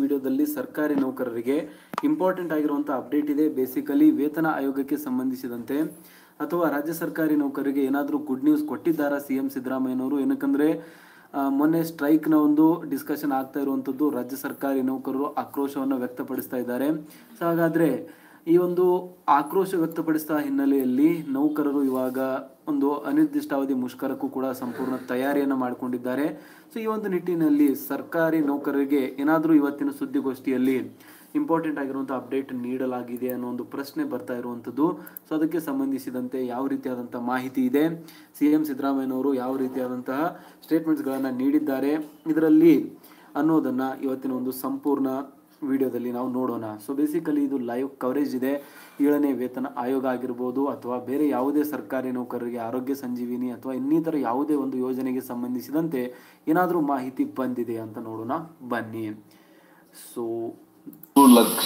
ವಿಡಿಯೋದಲ್ಲಿ ಸರ್ಕಾರಿ ನೌಕರರಿಗೆ ಇಂಪಾರ್ಟೆಂಟ್ ಆಗಿರುವಂಥ ಅಪ್ಡೇಟ್ ಇದೆ ಬೇಸಿಕಲಿ ವೇತನ ಆಯೋಗಕ್ಕೆ ಸಂಬಂಧಿಸಿದಂತೆ ಅಥವಾ ರಾಜ್ಯ ಸರ್ಕಾರಿ ನೌಕರರಿಗೆ ಏನಾದರೂ ಗುಡ್ ನ್ಯೂಸ್ ಕೊಟ್ಟಿದ್ದಾರಾ ಸಿ ಎಂ ಸಿದ್ದರಾಮಯ್ಯನವರು ಏನಕ್ಕಂದ್ರೆ ಆ, ಮೊನ್ನೆ ಸ್ಟ್ರೈಕ್ನ ಒಂದು ಡಿಸ್ಕಷನ್ ಆಗ್ತಾ ಇರುವಂಥದ್ದು ರಾಜ್ಯ ಸರ್ಕಾರಿ ನೌಕರರು ಆಕ್ರೋಶವನ್ನು ವ್ಯಕ್ತಪಡಿಸ್ತಾ ಇದ್ದಾರೆ ಸೊ ಹಾಗಾದರೆ ಈ ಒಂದು ಆಕ್ರೋಶ ವ್ಯಕ್ತಪಡಿಸಿದ ಹಿನ್ನೆಲೆಯಲ್ಲಿ ನೌಕರರು ಇವಾಗ ಒಂದು ಅನಿರ್ದಿಷ್ಟಾವಧಿ ಮುಷ್ಕರಕ್ಕೂ ಕೂಡ ಸಂಪೂರ್ಣ ತಯಾರಿಯನ್ನು ಮಾಡಿಕೊಂಡಿದ್ದಾರೆ ಸೊ ಈ ಒಂದು ನಿಟ್ಟಿನಲ್ಲಿ ಸರ್ಕಾರಿ ನೌಕರರಿಗೆ ಏನಾದರೂ ಇವತ್ತಿನ ಸುದ್ದಿಗೋಷ್ಠಿಯಲ್ಲಿ ಇಂಪಾರ್ಟೆಂಟ್ ಆಗಿರುವಂಥ ಅಪ್ಡೇಟ್ ನೀಡಲಾಗಿದೆ ಅನ್ನೋ ಒಂದು ಪ್ರಶ್ನೆ ಬರ್ತಾ ಇರುವಂಥದ್ದು ಸೊ ಅದಕ್ಕೆ ಸಂಬಂಧಿಸಿದಂತೆ ಯಾವ ರೀತಿಯಾದಂಥ ಮಾಹಿತಿ ಇದೆ ಸಿ ಎಂ ಸಿದ್ದರಾಮಯ್ಯನವರು ಯಾವ ರೀತಿಯಾದಂತಹ ಸ್ಟೇಟ್ಮೆಂಟ್ಸ್ಗಳನ್ನು ನೀಡಿದ್ದಾರೆ ಇದರಲ್ಲಿ ಅನ್ನೋದನ್ನು ಇವತ್ತಿನ ಒಂದು ಸಂಪೂರ್ಣ ವಿಡಿಯೋದಲ್ಲಿ ನಾವು ನೋಡೋಣ ಸೊ ಬೇಸಿಕಲಿ ಇದು ಲೈವ್ ಕವರೇಜ್ ಇದೆ ಏಳನೇ ವೇತನ ಆಯೋಗ ಆಗಿರ್ಬೋದು ಅಥವಾ ಬೇರೆ ಯಾವುದೇ ಸರ್ಕಾರಿ ನೌಕರರಿಗೆ ಆರೋಗ್ಯ ಸಂಜೀವಿನಿ ಅಥವಾ ಇನ್ನಿತರ ಯಾವುದೇ ಒಂದು ಯೋಜನೆಗೆ ಸಂಬಂಧಿಸಿದಂತೆ ಏನಾದರೂ ಮಾಹಿತಿ ಬಂದಿದೆ ಅಂತ ನೋಡೋಣ ಬನ್ನಿ ಸೊ ಒಂದು ಲಕ್ಷ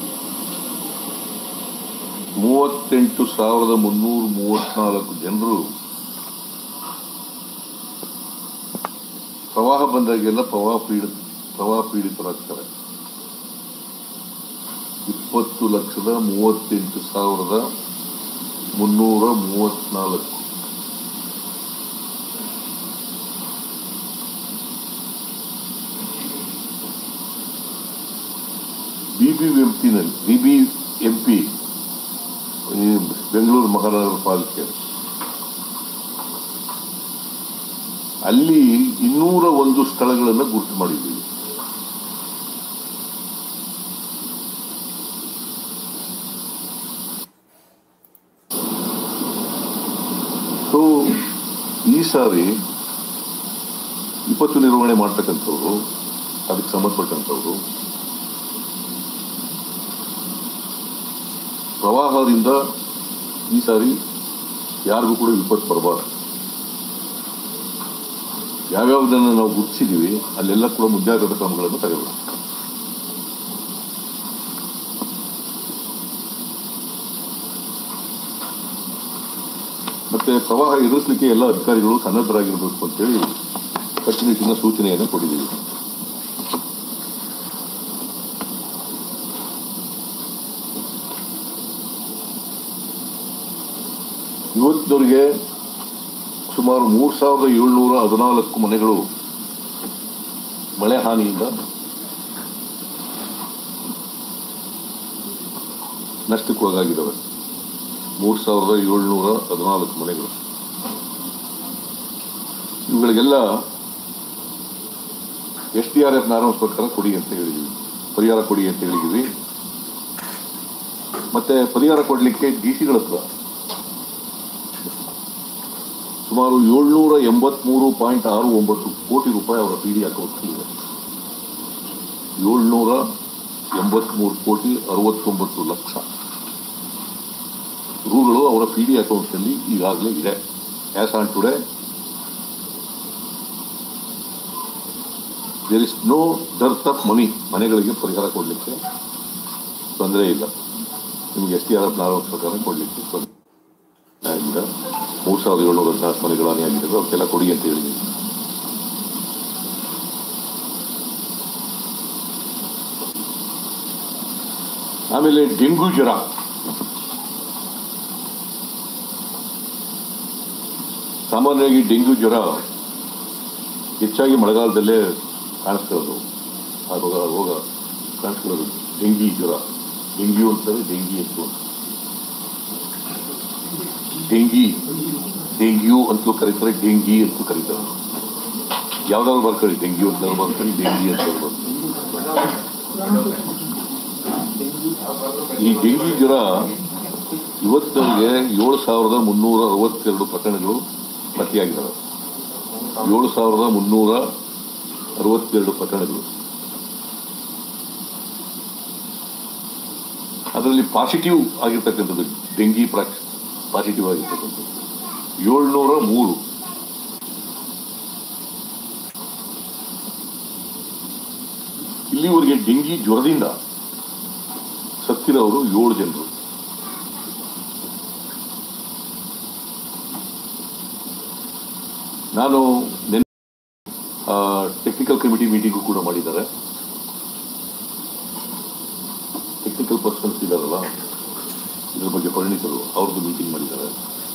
ಮೂವತ್ತೆಂಟು ಸಾವಿರದ ಮುನ್ನೂರ ಮೂವತ್ನಾಲ್ಕು ಜನರು ಪ್ರವಾಹ ಬಂದಾಗೆಲ್ಲ ಪ್ರವಾಹ ಪೀಡ ಪ್ರವಾಹ ಪೀಡಿತರಾಗ್ತಾರೆ ಇಪ್ಪತ್ತು ಲಕ್ಷದ ಮೂವತ್ತೆಂಟು ಸಾವಿರದ ಮುನ್ನೂರ ಮೂವತ್ನಾಲ್ಕು ಬಿ ಬಿ ಎಂ ಪಿನಲ್ಲಿ B B M P Bengaluru ಮಹಾನಗರ ಪಾಲಿಕೆ ಅಲ್ಲಿ ಇನ್ನೂರ ಒಂದು ಸ್ಥಳಗಳನ್ನು ಗುರುತು ಮಾಡಿದ್ದೀವಿ ಸೊ ಈ ಸಾರಿ ವಿಪತ್ತು ನಿರ್ವಹಣೆ ಮಾಡ್ತಕ್ಕಂಥವ್ರು ಅದಕ್ಕೆ ಸಂಬಂಧಪಟ್ಟಂಥವ್ರು ಪ್ರವಾಹದಿಂದ ಈ ಸಾರಿ ಯಾರಿಗೂ ಕೂಡ ವಿಪತ್ತು ಬರಬಾರ್ದು ಯಾವ್ಯಾವುದನ್ನು ನಾವು ಗುರುತಿಸಿದ್ದೀವಿ ಅಲ್ಲೆಲ್ಲ ಕೂಡ ಮುಂಜಾಗ್ರತಾ ಕ್ರಮಗಳನ್ನು ತಗೋಬೇಕು ಮತ್ತೆ ಪ್ರವಾಹ ಎದುರಿಸಲಿಕ್ಕೆ ಎಲ್ಲ ಅಧಿಕಾರಿಗಳು ಸನ್ನದ್ಧರಾಗಿರಬೇಕು ಅಂತೇಳಿ ಕಟ್ಟುನಿಟ್ಟಿನ ಸೂಚನೆಯನ್ನು ಕೊಟ್ಟಿದ್ದೀವಿ ಇವತ್ತಿನವರೆಗೆ ಸುಮಾರು ಮೂರು ಸಾವಿರದ ಏಳ್ನೂರ ಹದಿನಾಲ್ಕು ಮನೆಗಳು ಮಳೆ ಹಾನಿಯಿಂದ ನಷ್ಟಕ್ಕೊಳಗಾಗಿದ್ದಾವೆ ಮೂರು ಸಾವಿರದ ಏಳ್ನೂರ ಹದಿನಾಲ್ಕು ಮನೆಗಳು ಇವುಗಳಿಗೆಲ್ಲ S D R F norms ಪ್ರಕಾರ ಕೊಡಿ ಅಂತ ಹೇಳಿದ್ವಿ ಪರಿಹಾರ ಕೊಡಿ ಅಂತ ಹೇಳಿದ್ವಿ ಮತ್ತೆ ಪರಿಹಾರ ಕೊಡಲಿಕ್ಕೆ ಡಿ ಸಿಗಳ ಹತ್ರ ಸುಮಾರು ಏಳ್ನೂರ ಎಂಬತ್ಮೂರು ಪಾಯಿಂಟ್ ಆರು ಒಂಬತ್ತು ಕೋಟಿ ರೂಪಾಯಿ ಅವರ ಪಿ ಡಿ ಅಕೌಂಟ್ನಲ್ಲಿದೆ ಏಳ್ನೂರ ಎಂಬತ್ಮೂರು ಕೋಟಿ ಅರವತ್ತೊಂಬತ್ತು ಲಕ್ಷ ರೂಗಳು ಅವರ ಪಿ ಡಿ ಅಕೌಂಟ್ನಲ್ಲಿ ಈಗಾಗಲೇ ಇದೆ as on today there is no dearth of money ಮನೆಗಳಿಗೆ ಪರಿಹಾರ ಕೊಡಲಿಕ್ಕೆ ತೊಂದರೆ ಇಲ್ಲ ನಿಮಗೆ ಎಸ್ ಟಿ ಆರ್ ಎಫ್ ನಾಲ್ಕು ಪ್ರಕಾರ ಕೊಡಲಿಕ್ಕೆ ತೊಂದರೆ ಇಲ್ಲ ಮೂರು ಸಾವಿರದ ಏಳ್ನೂರ ಹದಿನಾಲ್ಕು ಮನೆಗಳು ಹಾನಿಯಾಗಿದ್ದಾವೆ ಅವಕ್ಕೆಲ್ಲ ಕೊಡಿ ಅಂತ ಹೇಳಿದ್ದೀನಿ ಆಮೇಲೆ ಡೆಂಗು ಜ್ವರ ಸಾಮಾನ್ಯವಾಗಿ ಡೆಂಗ್ಯೂ ಜ್ವರ ಹೆಚ್ಚಾಗಿ ಮಳೆಗಾಲದಲ್ಲೇ ಕಾಣಿಸ್ಕೊಳ್ಳೋದು ಆ ರೋಗ ರೋಗ ಕಾಣಿಸ್ಕೊಳ್ಳೋದು ಡೆಂಗಿ ಜ್ವರ ಡೆಂಗ್ಯೂ ಅಂತಾರೆ ಡೆಂಗಿ ಅಂತ ಡೆಂಗಿ ಡೆಂಗ್ಯೂ ಅಂತಲೂ ಕರೀತಾರೆ ಡೆಂಗಿ ಅಂತಲೂ ಕರೀತಾರೆ ಯಾವ್ದಾದ್ರು ಬರ್ಕೊಳ್ಳಿ ಡೆಂಗ್ಯೂ ಅಂತ ಬರ್ಕೊಳ್ಳಿ ಡೆಂಗಿ ಅಂತ ಬರ್ಕೊಳ್ಳಿ ಈ ಡೆಂಗಿ ಜ್ವರ ಇವತ್ತಿಗೆ ಏಳು ಸಾವಿರದ ಮುನ್ನೂರ ಅರವತ್ತೆರಡು ಪ್ರಕರಣಗಳು ಪತ್ತೆಯಾಗಿದ್ದಾವೆ ಏಳು ಸಾವಿರದ ಮುನ್ನೂರ ಅರವತ್ತೆರಡು ಪ್ರಕರಣಗಳು ಅದರಲ್ಲಿ ಪಾಸಿಟಿವ್ ಆಗಿರ್ತಕ್ಕಂಥದ್ದು ಡೆಂಗಿ ಪ್ರಾಕ್ ಪಾಸಿಟಿವ್ ಆಗಿರ್ತಕ್ಕಂಥದ್ದು ಏಳ್ನೂರ ಮೂರು ಇಲ್ಲಿವರೆಗೆ ಡೆಂಗಿ ಜ್ವರದಿಂದ ಸತ್ತಿರೋರು ಏಳು ಜನರು ನಾನು ನಿನ್ನೆ ಟೆಕ್ನಿಕಲ್ ಕಮಿಟಿ ಮೀಟಿಂಗು ಕೂಡ ಮಾಡಿದ್ದಾರೆ ಟೆಕ್ನಿಕಲ್ ಪರ್ಸನ್ಸ್ ಇದ್ದಾರಲ್ಲ ಇದ್ರ ಬಗ್ಗೆ ಪರಿಣಿತರು ಅವ್ರದ್ದು ಮೀಟಿಂಗ್ ಮಾಡಿದ್ದಾರೆ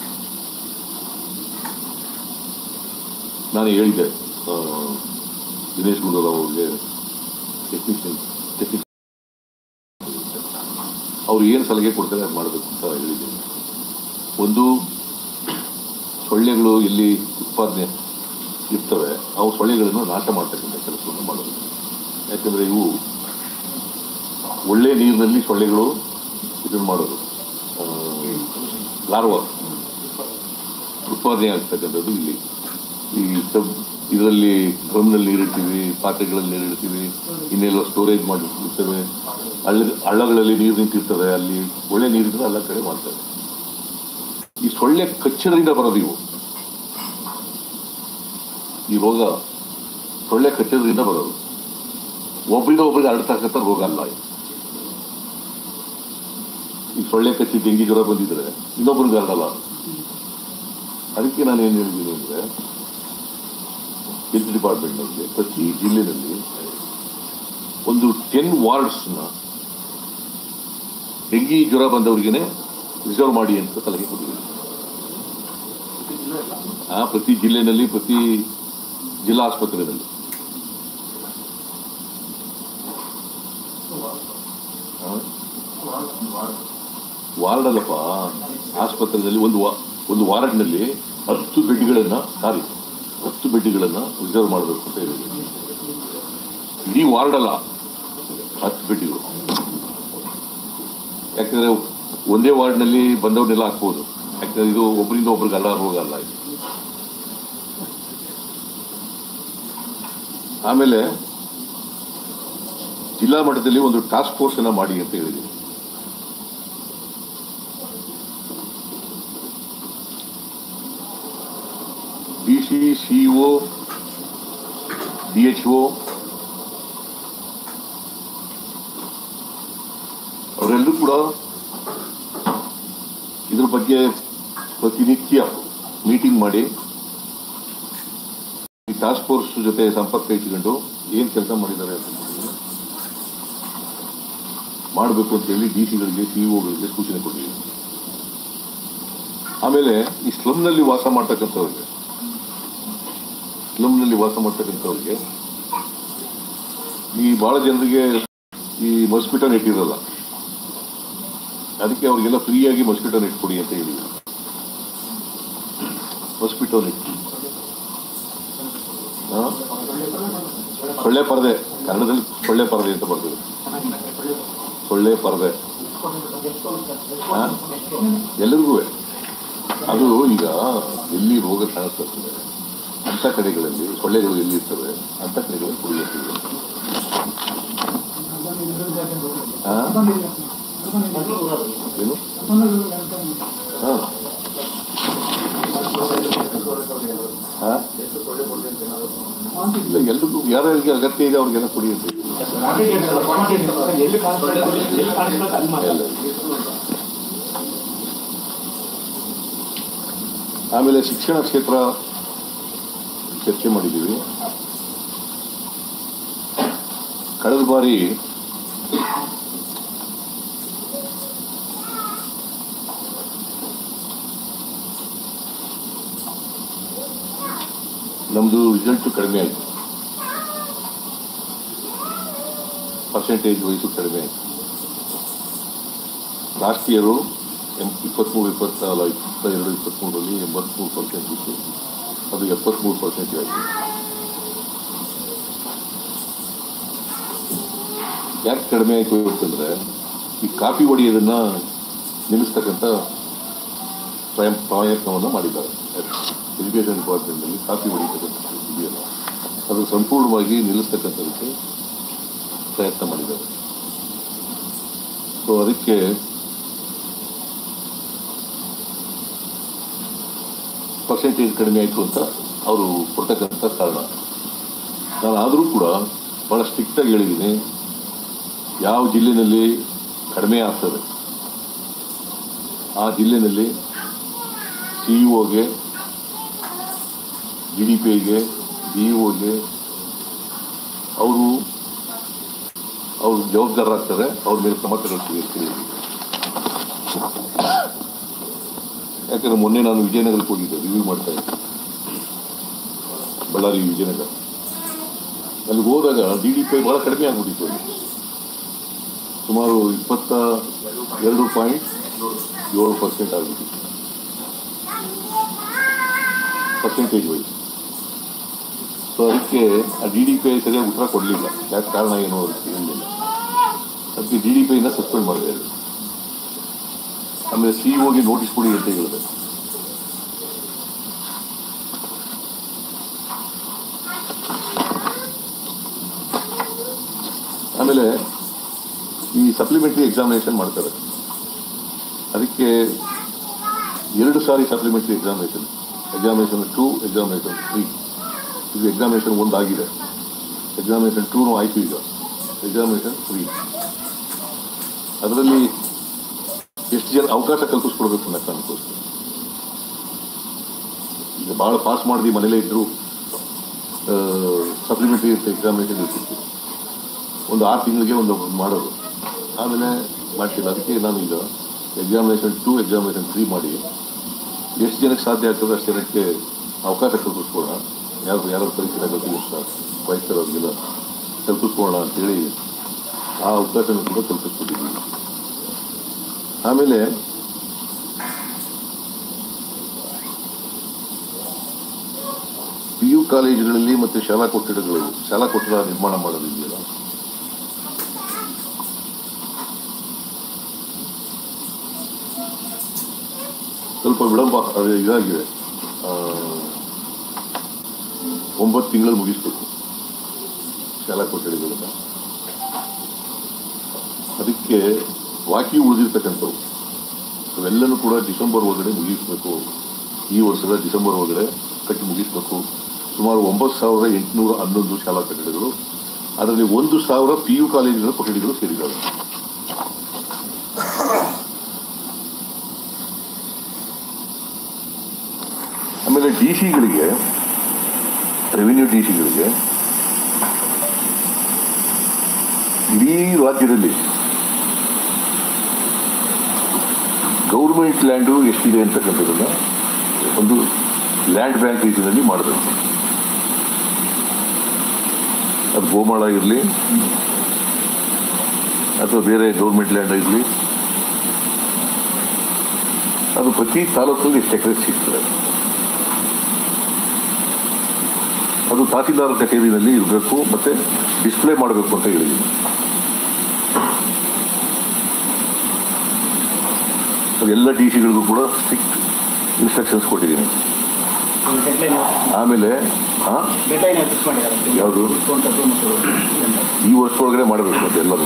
ನಾನು ಹೇಳಿದ್ದೆ ಆ, ದಿನೇಶ್ ಗುಂಡೂರಾವ್ ಅವ್ರಿಗೆ ಟೆಕ್ನಿಷಿಯನ್ ಟೆಕ್ನಿಕ್ ಅವ್ರು ಏನು ಸಲಹೆ ಕೊಡ್ತಾರೆ ಅದು ಮಾಡಬೇಕು ಅಂತ ಹೇಳಿದ್ದೀನಿ ಒಂದು ಸೊಳ್ಳೆಗಳು ಎಲ್ಲಿ ಉತ್ಪಾದನೆ ಇರ್ತವೆ ಅವು ಸೊಳ್ಳೆಗಳನ್ನು ನಾಶ ಮಾಡ್ತಕ್ಕಂಥ ಕೆಲಸವನ್ನು ಮಾಡೋದು ಯಾಕಂದರೆ ಇವು ಒಳ್ಳೆ ನೀರಿನಲ್ಲಿ ಸೊಳ್ಳೆಗಳು ಇದನ್ನು ಮಾಡೋದು ಆ, ಲಾರ್ವಾ ಉತ್ಪಾದನೆ ಆಗ್ತಕ್ಕಂಥದ್ದು ಇಲ್ಲಿ ಈ ಸಬ್ ಇದರಲ್ಲಿ ಡ್ರಮ್ನಲ್ಲಿ ನೀರಿಡ್ತೀವಿ ಪಾತ್ರೆಗಳಲ್ಲಿ ನೀರಿಡ್ತೀವಿ ಇನ್ನೆಲ್ಲೋ ಸ್ಟೋರೇಜ್ ಮಾಡಿರ್ತೇವೆ ಹಳ್ಳ ಹಳ್ಳಗಳಲ್ಲಿ ನೀರು ನಿಂತಿರ್ತವೆ ಅಲ್ಲಿ ಒಳ್ಳೆ ನೀರಿದ್ರೆ ಎಲ್ಲ ಕಡೆ ಮಾಡ್ತಾರೆ ಈ ಸೊಳ್ಳೆ ಕಚ್ಚಡದಿಂದ ಬರೋದು ಇವು ಈ ರೋಗ ಸೊಳ್ಳೆ ಕಚ್ಚೋದ್ರಿಂದ ಬರೋದು ಒಬ್ಬರಿಂದ ಒಬ್ಬರಿಗೆ ಹರಡ್ತಕ್ಕಂಥ ರೋಗ ಅಲ್ಲ ಇದು. ಈ ಸೊಳ್ಳೆ ಕಚ್ಚಿ ಡೆಂಗಿ ಜ್ವರ ಬಂದಿದ್ರೆ ಇನ್ನೊಬ್ಬರಿಗೆ ಹರಡಲ್ಲ ಅದಕ್ಕೆ ನಾನು ಏನು ಹೇಳಿದ್ದೀನಿ ಅಂದರೆ ಹೆಲ್ತ್ ಡಿಪಾರ್ಟ್ಮೆಂಟ್ನಲ್ಲಿ ಪ್ರತಿ ಜಿಲ್ಲೆನಲ್ಲಿ ಒಂದು ಟೆನ್ ವಾರ್ಡ್ಸ್ನ ಡೆಂಗಿ ಜ್ವರ ಬಂದವರಿಗೇನೆ ರಿಸರ್ವ್ ಮಾಡಿ ಅಂತ ಸಲಹೆ ಕೊಟ್ಟಿದ್ದೀನಿ ಆ ಪ್ರತಿ ಜಿಲ್ಲೆನಲ್ಲಿ ಪ್ರತಿ ಜಿಲ್ಲಾ ಆಸ್ಪತ್ರೆಯಲ್ಲಿ ಆ? ವಾರ್ಡ್ ಅಲ್ಲಪ್ಪ ಆಸ್ಪತ್ರೆಯಲ್ಲಿ ಒಂದು ವಾ ಒಂದು ವಾರ್ಡ್ನಲ್ಲಿ ಹತ್ತು ಬೆಡ್ಗಳನ್ನ ಸಾರಿ ಹತ್ತು ಬೆಡ್ಗಳನ್ನ ರಿಸರ್ವ್ ಮಾಡಬೇಕು ಅಂತ ಹೇಳಿದ್ರು ಇಡೀ ವಾರ್ಡ್ ಅಲ್ಲ ಹತ್ತು ಬೆಡ್ಗಳು ಯಾಕಂದ್ರೆ ಒಂದೇ ವಾರ್ಡ್ನಲ್ಲಿ ಬಂದವನ್ನೆಲ್ಲ ಹಾಕ್ಬೋದು ಯಾಕಂದ್ರೆ ಇದು ಒಬ್ಬರಿಂದ ಒಬ್ರಿಗೆ ಅಲ್ಲ ರೋಗ ಅಲ್ಲ ಇದು ಆಮೇಲೆ ಜಿಲ್ಲಾ ಮಟ್ಟದಲ್ಲಿ ಒಂದು ಟಾಸ್ಕ್ ಫೋರ್ಸ್ ಅನ್ನ ಮಾಡಿ ಅಂತ ಹೇಳಿದ್ದೀನಿ D C CEO D H O ಅವರೆಲ್ಲರೂ ಕೂಡ ಇದ್ರ ಬಗ್ಗೆ ಪ್ರತಿನಿತ್ಯ ಮೀಟಿಂಗ್ ಮಾಡಿ ಈ ಟಾಸ್ಕ್ ಫೋರ್ಸ್ ಜೊತೆ ಸಂಪರ್ಕ ಇಟ್ಕೊಂಡು ಏನು ಕೆಲಸ ಮಾಡಿದ್ದಾರೆ ಅಂತ ಮಾಡಬೇಕು ಅಂತ ಹೇಳಿ ಡಿ ಸಿಗಳಿಗೆ ಸಿಇಒಗಳಿಗೆ ಸೂಚನೆ ಕೊಟ್ಟಿದ್ದೀವಿ ಆಮೇಲೆ ಈ ಸ್ಲಮ್ನಲ್ಲಿ ವಾಸ ಮಾಡ್ತಕ್ಕಂಥವ್ರಿಗೆ ಸ್ಲಮ್ನಲ್ಲಿ ವಾಸ ಮಾಡ್ತಕ್ಕಂಥವ್ರಿಗೆ ಈ ಬಹಳ ಜನರಿಗೆ ಈ ಮಸ್ಕಿಟೋ ನೆಟ್ ಇರಲ್ಲ ಅದಕ್ಕೆ ಅವ್ರಿಗೆಲ್ಲ ಫ್ರೀಯಾಗಿ ಮಸ್ಕಿಟೋ ನೆಟ್ ಕೊಡಿ ಅಂತ ಹೇಳಿದ್ರು ಮಸ್ಕಿಟೋ ನೆಟ್ ಆ? ಸೊಳ್ಳೆ ಪರದೆ ಕನ್ನಡದಲ್ಲಿ ಸೊಳ್ಳೆ ಪರದೆ ಅಂತ ಬರ್ತದೆ ಸೊಳ್ಳೆ ಪರದೆ ಆ? ಎಲ್ರಿಗೂ ಅದು ಈಗ ಎಲ್ಲಿ ರೋಗ ಕಾಣಿಸ್ತದೆ ಅಂಥ ಕಡೆಗಳಲ್ಲಿ ಸೊಳ್ಳೆಗಳು ಎಲ್ಲಿ ಇರ್ತವೆ ಅಂಥ ಕಡೆಗಳಲ್ಲಿ ಕುಡಿಯುತ್ತಿದೆ ಆ? ಏನು ಹಾ ಹಾ? ಇಲ್ಲ ಎಲ್ರಿಗೂ ಯಾರ್ಯಾರಿಗೆ ಅಗತ್ಯ ಇದೆ ಅವ್ರಿಗೆಲ್ಲ ಕುಡಿಯುತ್ತೆ ಎಲ್ಲಿ ಕಾಣಿಸ್ತಾರೆ ಎಲ್ಲಿ ಕಾಣಿಸ್ತಾರೆ ಅಲ್ಲಿ ಮಾತ್ರ ಎಲ್ಲ. ಆಮೇಲೆ ಶಿಕ್ಷಣ ಕ್ಷೇತ್ರ ಚರ್ಚೆ ಮಾಡಿದ್ದೀವಿ ಕಳೆದ ಬಾರಿ ನಮ್ಮದು ರಿಸಲ್ಟ್ ಕಡಿಮೆ ಆಯಿತು ಪರ್ಸೆಂಟೇಜ್ ವಯಸ್ಸು ಕಡಿಮೆ ಆಯಿತು ಲಾಸ್ಟ್ ಇಯರು ಎಂ ಇಪ್ಪತ್ತ್ಮೂರು ಇಪ್ಪತ್ತ ಅಲ್ಲ ಇಪ್ಪತ್ತೆರಡು ಇಪ್ಪತ್ತ್ಮೂರರಲ್ಲಿ ಎಂಬತ್ತ್ಮೂರು ಪರ್ಸೆಂಟ್ ಇತ್ತು ಅದು ಎಪ್ಪತ್ತ್ಮೂರು ಪರ್ಸೆಂಟ್ ಆಯಿತು ಯಾಕೆ ಕಡಿಮೆ ಆಯಿತು ಅಂತಂದರೆ ಈ ಕಾಫಿ ಹೊಡೆಯೋದನ್ನ ನಿಲ್ಲಿಸ್ತಕ್ಕಂಥ ಪ್ರಯ ಪ್ರಯತ್ನವನ್ನು ಮಾಡಿದ್ದಾರೆ ಎಜುಕೇಷನ್ ಡಿಪಾರ್ಟ್ಮೆಂಟ್ನಲ್ಲಿ ಕಾಫಿ ಹೊಡಿತಕ್ಕಂಥ ಇದೆಯಲ್ಲ ಅದು ಸಂಪೂರ್ಣವಾಗಿ ನಿಲ್ಲಿಸ್ತಕ್ಕಂಥದಕ್ಕೆ ಪ್ರಯತ್ನ ಮಾಡಿದ್ದಾರೆ ಸೊ ಅದಕ್ಕೆ ಪರ್ಸೆಂಟೇಜ್ ಕಡಿಮೆ ಆಯಿತು ಅಂತ ಅವರು ಕೊಡ್ತಕ್ಕಂಥ ಕಾರಣ ನಾನು ಆದರೂ ಕೂಡ ಭಾಳ ಸ್ಟ್ರಿಕ್ಟಾಗಿ ಹೇಳಿದ್ದೀನಿ ಯಾವ ಜಿಲ್ಲೆಯಲ್ಲಿ ಕಡಿಮೆ ಆಗ್ತದೆ ಆ ಜಿಲ್ಲೆಯಲ್ಲಿ ಸಿ ಇ ಒಗೆ ಜಿ ಡಿ ಪಿ ಐಗೆ ಡಿ ಇ ಒಗೆ ಅವರು ಅವ್ರು ಜವಾಬ್ದಾರರಾಗ್ತಾರೆ ಅವ್ರ ಮೇಲೆ ಕ್ರಮ ತಗೊಳ್ತೀವಿ ಅಂತ ಹೇಳಿ ಯಾಕಂದ್ರೆ ಮೊನ್ನೆ ನಾನು ವಿಜಯನಗರಕ್ಕೆ ಹೋಗಿದ್ದೆ ರಿವ್ಯೂ ಮಾಡ್ತಾ ಇದ್ದೆ ಬಳ್ಳಾರಿ ವಿಜಯನಗರ ಅಲ್ಲಿಗೆ ಹೋದಾಗ ಡಿ ಡಿ ಪಿ ಬಹಳ ಕಡಿಮೆ ಆಗ್ಬಿಟ್ಟಿತ್ತು ಅಲ್ಲಿ ಸುಮಾರು ಇಪ್ಪತ್ತ ಎರಡು ಪಾಯಿಂಟ್ ಏಳು ಪರ್ಸೆಂಟ್ ಆಗಿಬಿಟ್ಟಿತ್ತು ಪರ್ಸೆಂಟೇಜ್ ವೈಸ್ ಸೊ ಅದಕ್ಕೆ ಆ ಡಿ ಡಿ ಪಿ ಐ ಸರಿಯಾಗಿ ಉತ್ತರ ಕೊಡಲಿಲ್ಲ ಯಾಕೆ ಕಾರಣ ಏನು ಅದಕ್ಕೆ ಹೇಳಿಲ್ಲ ಅದಕ್ಕೆ ಡಿ ಡಿ ಪಿ ಐನ ಸಸ್ಪೆಂಡ್ ಮಾಡಿದೆ ಅಲ್ಲಿ ಆಮೇಲೆ ಸಿ ಹೋಗಿ ನೋಟಿಸ್ ಕೊಡಿ ಅಂತ ಹೇಳಿದೆ ಆಮೇಲೆ ಈ ಸಪ್ಲಿಮೆಂಟರಿ ಎಕ್ಸಾಮಿನೇಷನ್ ಮಾಡ್ತಾರೆ ಅದಕ್ಕೆ ಎರಡು ಸಾರಿ supplementary examination examination two examination three ಈಗ ಎಕ್ಸಾಮಿನೇಷನ್ ಒಂದು ಆಗಿದೆ ಎಕ್ಸಾಮಿನೇಷನ್ ಟೂನು ಆಯಿತು ಈಗ ಎಕ್ಸಾಮಿನೇಷನ್ ತ್ರೀ ಅದರಲ್ಲಿ ಎಷ್ಟು ಜನ ಅವಕಾಶ ಕಲ್ಪಿಸ್ಕೊಡ್ಬೇಕು ಅನ್ನೋ ಕಾರಣಕ್ಕೋಸ್ಕರ ಈಗ ಭಾಳ ಪಾಸ್ ಮಾಡಿದ್ವಿ ಮನೇಲೇ ಇದ್ದರು ಸಪ್ಲಿಮೆಂಟರಿ ಎಕ್ಸಾಮಿನೇಷನ್ ಇರ್ತಿತ್ತು ಒಂದು ಆರು ತಿಂಗಳಿಗೆ ಒಂದು ಮಾಡೋದು ಆಮೇಲೆ ಮಾಡ್ತಿಲ್ಲ ಅದಕ್ಕೆ ನಾನು ಈಗ ಎಕ್ಸಾಮಿನೇಷನ್ ಟು ಎಕ್ಸಾಮಿನೇಷನ್ ತ್ರೀ ಮಾಡಿ ಎಷ್ಟು ಜನಕ್ಕೆ ಸಾಧ್ಯ ಆಗ್ತದೆ ಅಷ್ಟು ಜನಕ್ಕೆ ಅವಕಾಶ ಕಲ್ಪಿಸ್ಕೊಳ್ಳೋಣ ಯಾರು ಯಾರು ಪರೀಕ್ಷೆ ಗೊತ್ತಿಲ್ಲ ಸರ್ ವಯಸ್ಸರವ್ರಿಗೆಲ್ಲ ಕಲ್ಪಿಸ್ಕೊಳ್ಳೋಣ ಅಂತೇಳಿ ಆ ಅವಕಾಶನೂ ಕೂಡ ಕಲ್ಪಿಸ್ಕೊಟ್ಟಿದ್ದೀವಿ ಆಮೇಲೆ ಪಿ ಯು ಕಾಲೇಜುಗಳಲ್ಲಿ ಮತ್ತು ಶಾಲಾ ಕೊಠಡಿಗಳಲ್ಲಿ ಶಾಲಾ ಕೊಠಡ ನಿರ್ಮಾಣ ಮಾಡೋದಿದೆಯಲ್ಲ ಸ್ವಲ್ಪ ವಿಳಂಬ ಅದು ಇದಾಗಿದೆ ಆ, ಒಂಬತ್ತು ತಿಂಗಳಲ್ಲಿ ಮುಗಿಸ್ಬೇಕು ಶಾಲಾ ಕೊಠಡಿಗಳನ್ನ ಅದಕ್ಕೆ ಬಾಕಿ ಉಳಿದಿರ್ತಕ್ಕಂಥವು ಅವೆಲ್ಲನೂ ಕೂಡ ಡಿಸೆಂಬರ್ ಒಳಗಡೆ ಮುಗಿಸ್ಬೇಕು ಈ ವರ್ಷದ ಡಿಸೆಂಬರ್ ಒಳಗಡೆ ಕಟ್ಟಿ ಮುಗಿಸ್ಬೇಕು ಸುಮಾರು ಒಂಬತ್ತು ಸಾವಿರದ ಎಂಟುನೂರ ಹನ್ನೊಂದು ಶಾಲಾ ಕಟ್ಟಡಗಳು ಅದರಲ್ಲಿ ಒಂದು ಸಾವಿರ ಪಿ ಯು ಕಾಲೇಜುಗಳ ಕೊಠಡಿಗಳು ಸೇರಿದ್ದಾವೆ ಆಮೇಲೆ ಡಿ ಸಿಗಳಿಗೆ ರೆವಿನ್ಯೂ ಡಿ ಸಿಗಳಿಗೆ ಇಡೀ ರಾಜ್ಯದಲ್ಲಿ ಗೌರ್ಮೆಂಟ್ ಲ್ಯಾಂಡು ಎಷ್ಟಿದೆ ಅಂತಕ್ಕಂಥದ್ದನ್ನ ಒಂದು ಲ್ಯಾಂಡ್ ಬ್ಯಾಂಕ್ ರೀತಿಯಲ್ಲಿ ಮಾಡಬೇಕು ಅದು ಗೋಮಾಳ ಇರಲಿ ಅಥವಾ ಬೇರೆ ಗೌರ್ಮೆಂಟ್ ಲ್ಯಾಂಡ್ ಇರಲಿ ಅದು ಪ್ರತಿ ತಾಲೂಕಲ್ಲಿ ಎಷ್ಟು ಎಕರೆ ಸಿಗ್ತದೆ ಅದು ತಹಸೀಲ್ದಾರ್ ಕಚೇರಿನಲ್ಲಿ ಇರಬೇಕು ಮತ್ತೆ ಡಿಸ್ಪ್ಲೇ ಮಾಡಬೇಕು ಅಂತ ಹೇಳಿದ್ದೀನಿ ಅದು ಎಲ್ಲ ಡಿ ಸಿಗಳಿಗೂ ಕೂಡ ಸ್ಟ್ರಿಕ್ಟ್ ಇನ್ಸ್ಟ್ರಕ್ಷನ್ಸ್ ಕೊಟ್ಟಿದ್ದೀನಿ ಡೆಡ್ಲೈನ್ ಆಮೇಲೆ ಆ, ಡೆಡ್ಲೈನ್ ಫಿಕ್ಸ್ ಮಾಡಿದ್ದಾರೆ ಯಾವುದು? ಇಷ್ಟೊಂಥದ್ದು ಮತ್ತು ಇದೆಲ್ಲ. ಈ ವರ್ಷದೊಳಗಡೆ ಮಾಡಬೇಕು ಅಂತ ಎಲ್ಲರೂ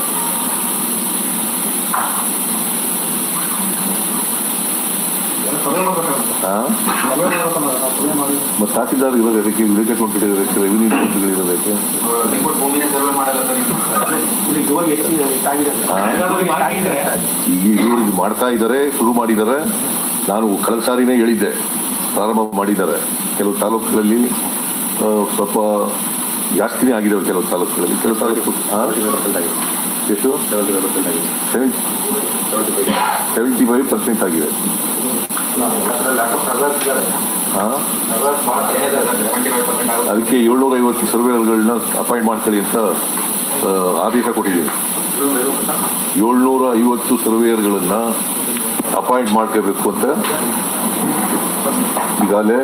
ಎಲ್ಲ ಸರ್ವೆ ಮಾಡ್ಬೇಕಾಗುತ್ತೆ. ಆ? ಸರ್ವೆ ಮಾಡ್ಬೇಕಲ್ಲ, ನಾವು ಸರ್ವೆ ಮಾಡಿ ಮತ್ತು ತಹಸೀಲ್ದಾರ್ ಇರೋದು ಅದಕ್ಕೆ ವಿಲೇಜ್ ಅಕೌಂಟ್ ಇರೋದಕ್ಕೆ ರೆವಿನ್ಯೂ ಇರೋದಕ್ಕೆ ರಿಪೋರ್ಟ್ ಭೂಮಿನೇ ಸರ್ವೆ ಮಾಡಲ್ಲ ಸರ್ ಇದು. ಇಲ್ಲಿ ಇವಾಗ ಎಷ್ಟು ಇದೆ, ಎಷ್ಟಾಗಿದೆ ಅಂತ. ಹಾ. ಎಲ್ಲರೂ ಮಾಡಿದ್ರೆ ಈಗ ಇವರು ಮಾಡ್ತಾ ಇದ್ದಾರೆ ಶುರು ಮಾಡಿದ್ದಾರೆ ನಾನು ಕಳೆದ ಸಾರಿನೇ ಹೇಳಿದ್ದೆ ಪ್ರಾರಂಭ ಮಾಡಿದ್ದಾರೆ ಕೆಲವು ತಾಲೂಕುಗಳಲ್ಲಿ ಆ, ಸ್ವಲ್ಪ ಜಾಸ್ತಿನೇ ಆಗಿದ್ದಾವೆ ಕೆಲವು ತಾಲೂಕುಗಳಲ್ಲಿ ಕೆಲವು ತಾಲೂಕು ಆ? ಎಷ್ಟು ಸೆವೆಂಟಿ ಫೈವ್ ಪರ್ಸೆಂಟ್ ಆಗಿದೆ ಆ? ಅದಕ್ಕೆ ಏಳ್ನೂರ ಐವತ್ತು ಸರ್ವೇಯರ್ಗಳನ್ನ ಅಪಾಯಿಂಟ್ ಮಾಡ್ಕೊಳ್ಳಿ ಅಂತ ಆ, ಆದೇಶ ಕೊಟ್ಟಿದ್ದೀನಿ ಏಳ್ನೂರ ಐವತ್ತು ಸರ್ವೇಯರ್ಗಳನ್ನ ಅಪಾಯಿಂಟ್ ಮಾಡ್ಕೋಬೇಕು ಅಂತ ಈಗಾಗಲೇ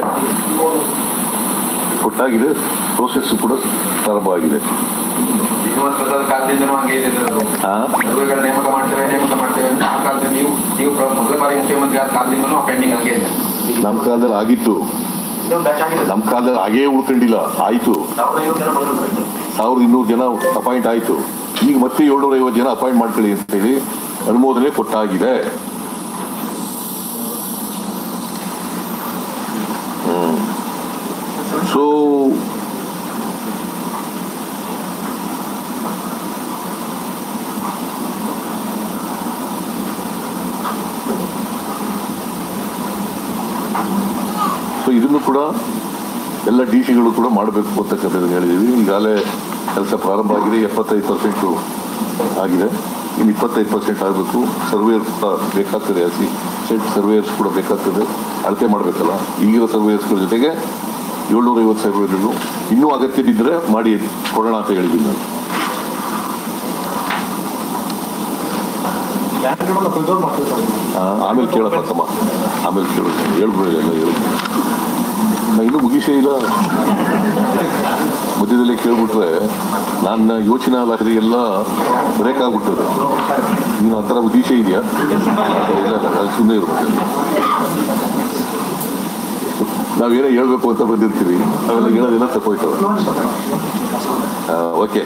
ಕೊಟ್ಟಾಗಿದೆ ಪ್ರೋಸೆಸ್ ಕೂಡ ಪ್ರಾರಂಭ ಆಗಿದೆ ಶ್ರೀನಿವಾಸ ಪ್ರಸಾದ್ ಕಾಲದಿಂದನೂ ಹಂಗೆ ಇದೆ ಸರ್ ಅದು. ಆ? ಸರ್ವೆಗಳ ನೇಮಕ ಮಾಡ್ತೇವೆ ನೇಮಕ ಮಾಡ್ತೇವೆ ಅಂತ ಆ ಕಾಲದಲ್ಲಿ ನೀವು ನೀವು ಪ್ರ- ಮೊದಲ ಬಾರಿ ಮುಖ್ಯಮಂತ್ರಿ ಆದ ಕಾಲದಿಂದನೂ ಪೆಂಡಿಂಗ್ ಹಂಗೆ ಇದೆ ನಮ್ಮ ಕಾಲದಲ್ಲಿ ಆಗಿತ್ತು ಇದೊಂದು ಬ್ಯಾಚ್ ಆಗಿದೆ ನಮ್ಮ ಕಾಲದಲ್ಲಿ ಹಾಗೇ ಉಳ್ಕೊಂಡಿಲ್ಲ ಆಯಿತು ಸಾವಿರದ ಐವತ್ತು ಜನ ಬಂದ್ರು ಸಾವಿರದ ಇನ್ನೂರು ಜನ ಅಪಾಯಿಂಟ್ ಆಯಿತು ಈಗ ಮತ್ತೆ ಏಳ್ನೂರ ಐವತ್ತು ಜನ ಅಪಾಯಿಂಟ್ ಮಾಡ್ಕೊಳ್ಳಿ ಅಂತ ಹೇಳಿ ಅನುಮೋದನೆ ಕೊಟ್ಟಾಗಿದೆ ಸೊ ಸೊ ಇದನ್ನು ಕೂಡ ಎಲ್ಲ ಡಿ ಸಿಗಳು ಕೂಡ ಮಾಡಬೇಕು ಅಂತಕ್ಕಂಥದ್ದು ಹೇಳಿದ್ದೀವಿ ಈಗಾಗಲೇ ಕೆಲಸ ಪ್ರಾರಂಭ ಆಗಿದೆ ಎಪ್ಪತ್ತೈದು ಪರ್ಸೆಂಟು ಆಗಿದೆ ಇನ್ನು ಇಪ್ಪತ್ತೈದು ಪರ್ಸೆಂಟ್ ಆಗಬೇಕು ಸರ್ವೇಯರ್ಸ್ ಕೂಡ ಬೇಕಾಗ್ತದೆ ಸಿ ಸೆಟ್ ಸರ್ವೇಯರ್ಸ್ ಕೂಡ ಬೇಕಾಗ್ತದೆ ಅಳತೆ ಮಾಡಬೇಕಲ್ಲ ಈಗಿರೋ ಸರ್ವೇಯರ್ಸ್ಗಳ ಜೊತೆಗೆ ಏಳ್ನೂರ ಐವತ್ತು ಸರ್ವೇಯರ್ಗಳು ಇನ್ನೂ ಅಗತ್ಯ ಬಿದ್ದರೆ ಮಾಡಿ ಕೊಡೋಣ ಅಂತ ಹೇಳಿದ್ದೀನಿ ನಾನು ಯಾಕೆಗಳನ್ನ ಕಂಟ್ರೋಲ್ ಮಾಡ್ತೀವಿ ಸರ್ ಆ, ಆಮೇಲೆ ಕೇಳಪ್ಪ ತಮ್ಮ ಆಮೇಲೆ ಕೇಳು ಹೇಳ್ಬಿಡಿ ಎಲ್ಲ ಹೇಳು ನಾ ಇನ್ನೂ ಮುಗಿಸೇ ಇಲ್ಲ ಮಧ್ಯದಲ್ಲೇ ಕೇಳ್ಬಿಟ್ರೆ ನನ್ನ ಯೋಚನಾ ಲಹರಿಗೆಲ್ಲ ಬ್ರೇಕ್ ಆಗ್ಬಿಟ್ಟದೆ ನೀನು ಆ ಥರ ಉದ್ದೇಶ ಇದೆಯಾ ಸುಮ್ಮನೆ ಇರ್ಬೇಕು ನಾವೇನೋ ಹೇಳ್ಬೇಕು ಅಂತ ಬಂದಿರ್ತೀವಿ ಅವೆಲ್ಲ ಹೇಳೋದೆಲ್ಲ ತಪ್ಪೋಯ್ತವೆ ಓಕೆ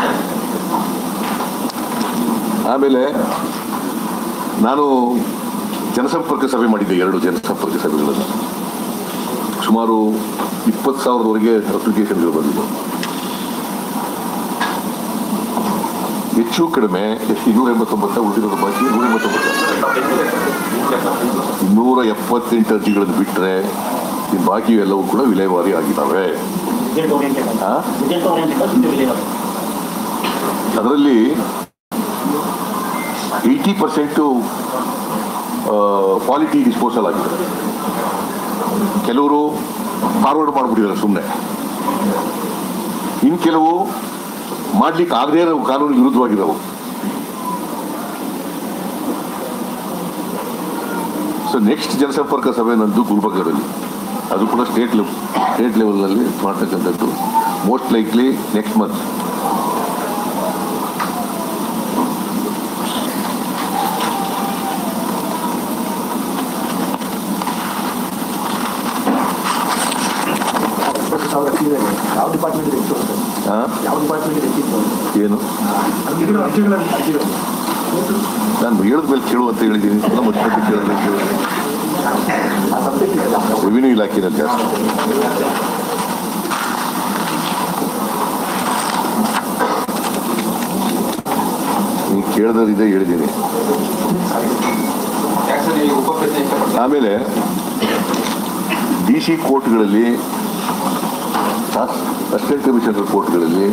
ಆಮೇಲೆ ನಾನು ಜನಸಂಪರ್ಕ ಸಭೆ ಮಾಡಿದ್ದೆ ಎರಡು ಜನಸಂಪರ್ಕ ಸಭೆಗಳನ್ನು ಸುಮಾರು ಇಪ್ಪತ್ತು ಸಾವಿರದವರೆಗೆ ಅಪ್ಲಿಕೇಶನ್ಗಳು ಬಂದಿದ್ದವು ಹೆಚ್ಚು ಕಡಿಮೆ ಎಷ್ಟು ಇನ್ನೂರ ಎಂಬತ್ತೊಂಬತ್ತ ಉಳಿದಿರೋದು ಬಾಕಿ ನೂರ ಎಂಬತ್ತೊಂಬತ್ತು ಇನ್ನೂರ ಎಪ್ಪತ್ತೆಂಟು ಅರ್ಜಿಗಳನ್ನು ಬಿಟ್ಟರೆ ಈ ಬಾಕಿ ಎಲ್ಲವೂ ಕೂಡ ವಿಲೇವಾರಿ ಆಗಿದ್ದಾವೆ ರಿಸಲ್ಟ್ ಓರಿಯೆಂಟೆಡ್ ಆ? ರಿಸಲ್ಟ್ ಓರಿಯೆಂಟೆಡ್ ಅದರಲ್ಲಿ ಏಯ್ಟಿ ಪರ್ಸೆಂಟು ಕ್ವಾಲಿಟಿ ಡಿಸ್ಪೋಸಲ್ ಆಗಿದೆ ಕೆಲವರು ಫಾರ್ವರ್ಡ್ ಮಾಡಿಬಿಟ್ಟಿದ್ದಾರೆ ಸುಮ್ಮನೆ ಇನ್ನು ಕೆಲವು ಮಾಡ್ಲಿಕ್ಕೆ ಆಗದೇ ಇರೋ ಕಾನೂನು ವಿರುದ್ಧವಾಗಿದ್ದವು ಸೊ ನೆಕ್ಸ್ಟ್ ಜನಸಂಪರ್ಕ ಸಭೆ ನಂದು ಗುಲ್ಬರ್ಗದಲ್ಲಿ ಅದು ಕೂಡ ಸ್ಟೇಟ್ ಲೆವ್ ಸ್ಟೇಟ್ ಲೆವೆಲ್ನಲ್ಲಿ ಮಾಡ್ತಕ್ಕಂಥದ್ದು ಮೋಸ್ಟ್ ಲೈಕ್ಲಿ ನೆಕ್ಸ್ಟ್ ಮಂತ್ ಇಪ್ಪತ್ತು ಸಾವಿರ ಸೀರೆ ಯಾವ ಡಿಪಾರ್ಟ್ಮೆಂಟ್ ಹೆಚ್ಚು ಸರ್ ಆ? ಯಾವ ಡಿಪಾರ್ಟ್ಮೆಂಟ್ ಹೆಚ್ಚಿತ್ತು ಏನು ಅರ್ಜಿಗಳು ಅರ್ಜಿಗಳಲ್ಲಿ ಅರ್ಜಿಗಳು ನಾನು ಹೇಳಿದ ಮೇಲೆ ಕೇಳು ಅಂತ ಹೇಳಿದ್ದೀನಿ ಪುನಃ ಮತ್ತೆ ಮತ್ತೆ ಕೇಳಬೇಕು ಆ ಸಬ್ಜೆಕ್ಟ್ ಇದೆ ರೆವಿನ್ಯೂ ಇಲಾಖೆನಲ್ಲಿ ಜಾಸ್ತಿ ನೀವು ಕೇಳಿದ್ರೆ ಹೇಳಿದ್ದೀನಿ ಯಾಕೆ ಸರ್ ನೀವು ಉಪಪ್ರಶ್ನೆ ಇಷ್ಟಪಡ್ತೀರಾ ಆಮೇಲೆ ಡಿ ಸಿ ಕೋರ್ಟ್ಗಳಲ್ಲಿ ಅಸಿಸ್ಟೆಂಟ್ ಕಮಿಷನರ್ ಕೋರ್ಟ್ಗಳಲ್ಲಿ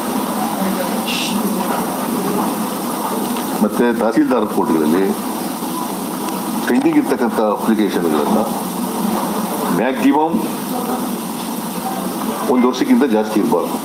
ಮತ್ತೆ ತಹಸೀಲ್ದಾರ್ ಕೋರ್ಟ್ಗಳಲ್ಲಿ ಪೆಂಡಿಂಗ್ ಇರ್ತಕ್ಕಂಥ ಅಪ್ಲಿಕೇಶನ್ಗಳನ್ನು ಮ್ಯಾಕ್ಸಿಮಮ್ ಒಂದು ವರ್ಷಕ್ಕಿಂತ ಜಾಸ್ತಿ ಇರಬಾರ್ದು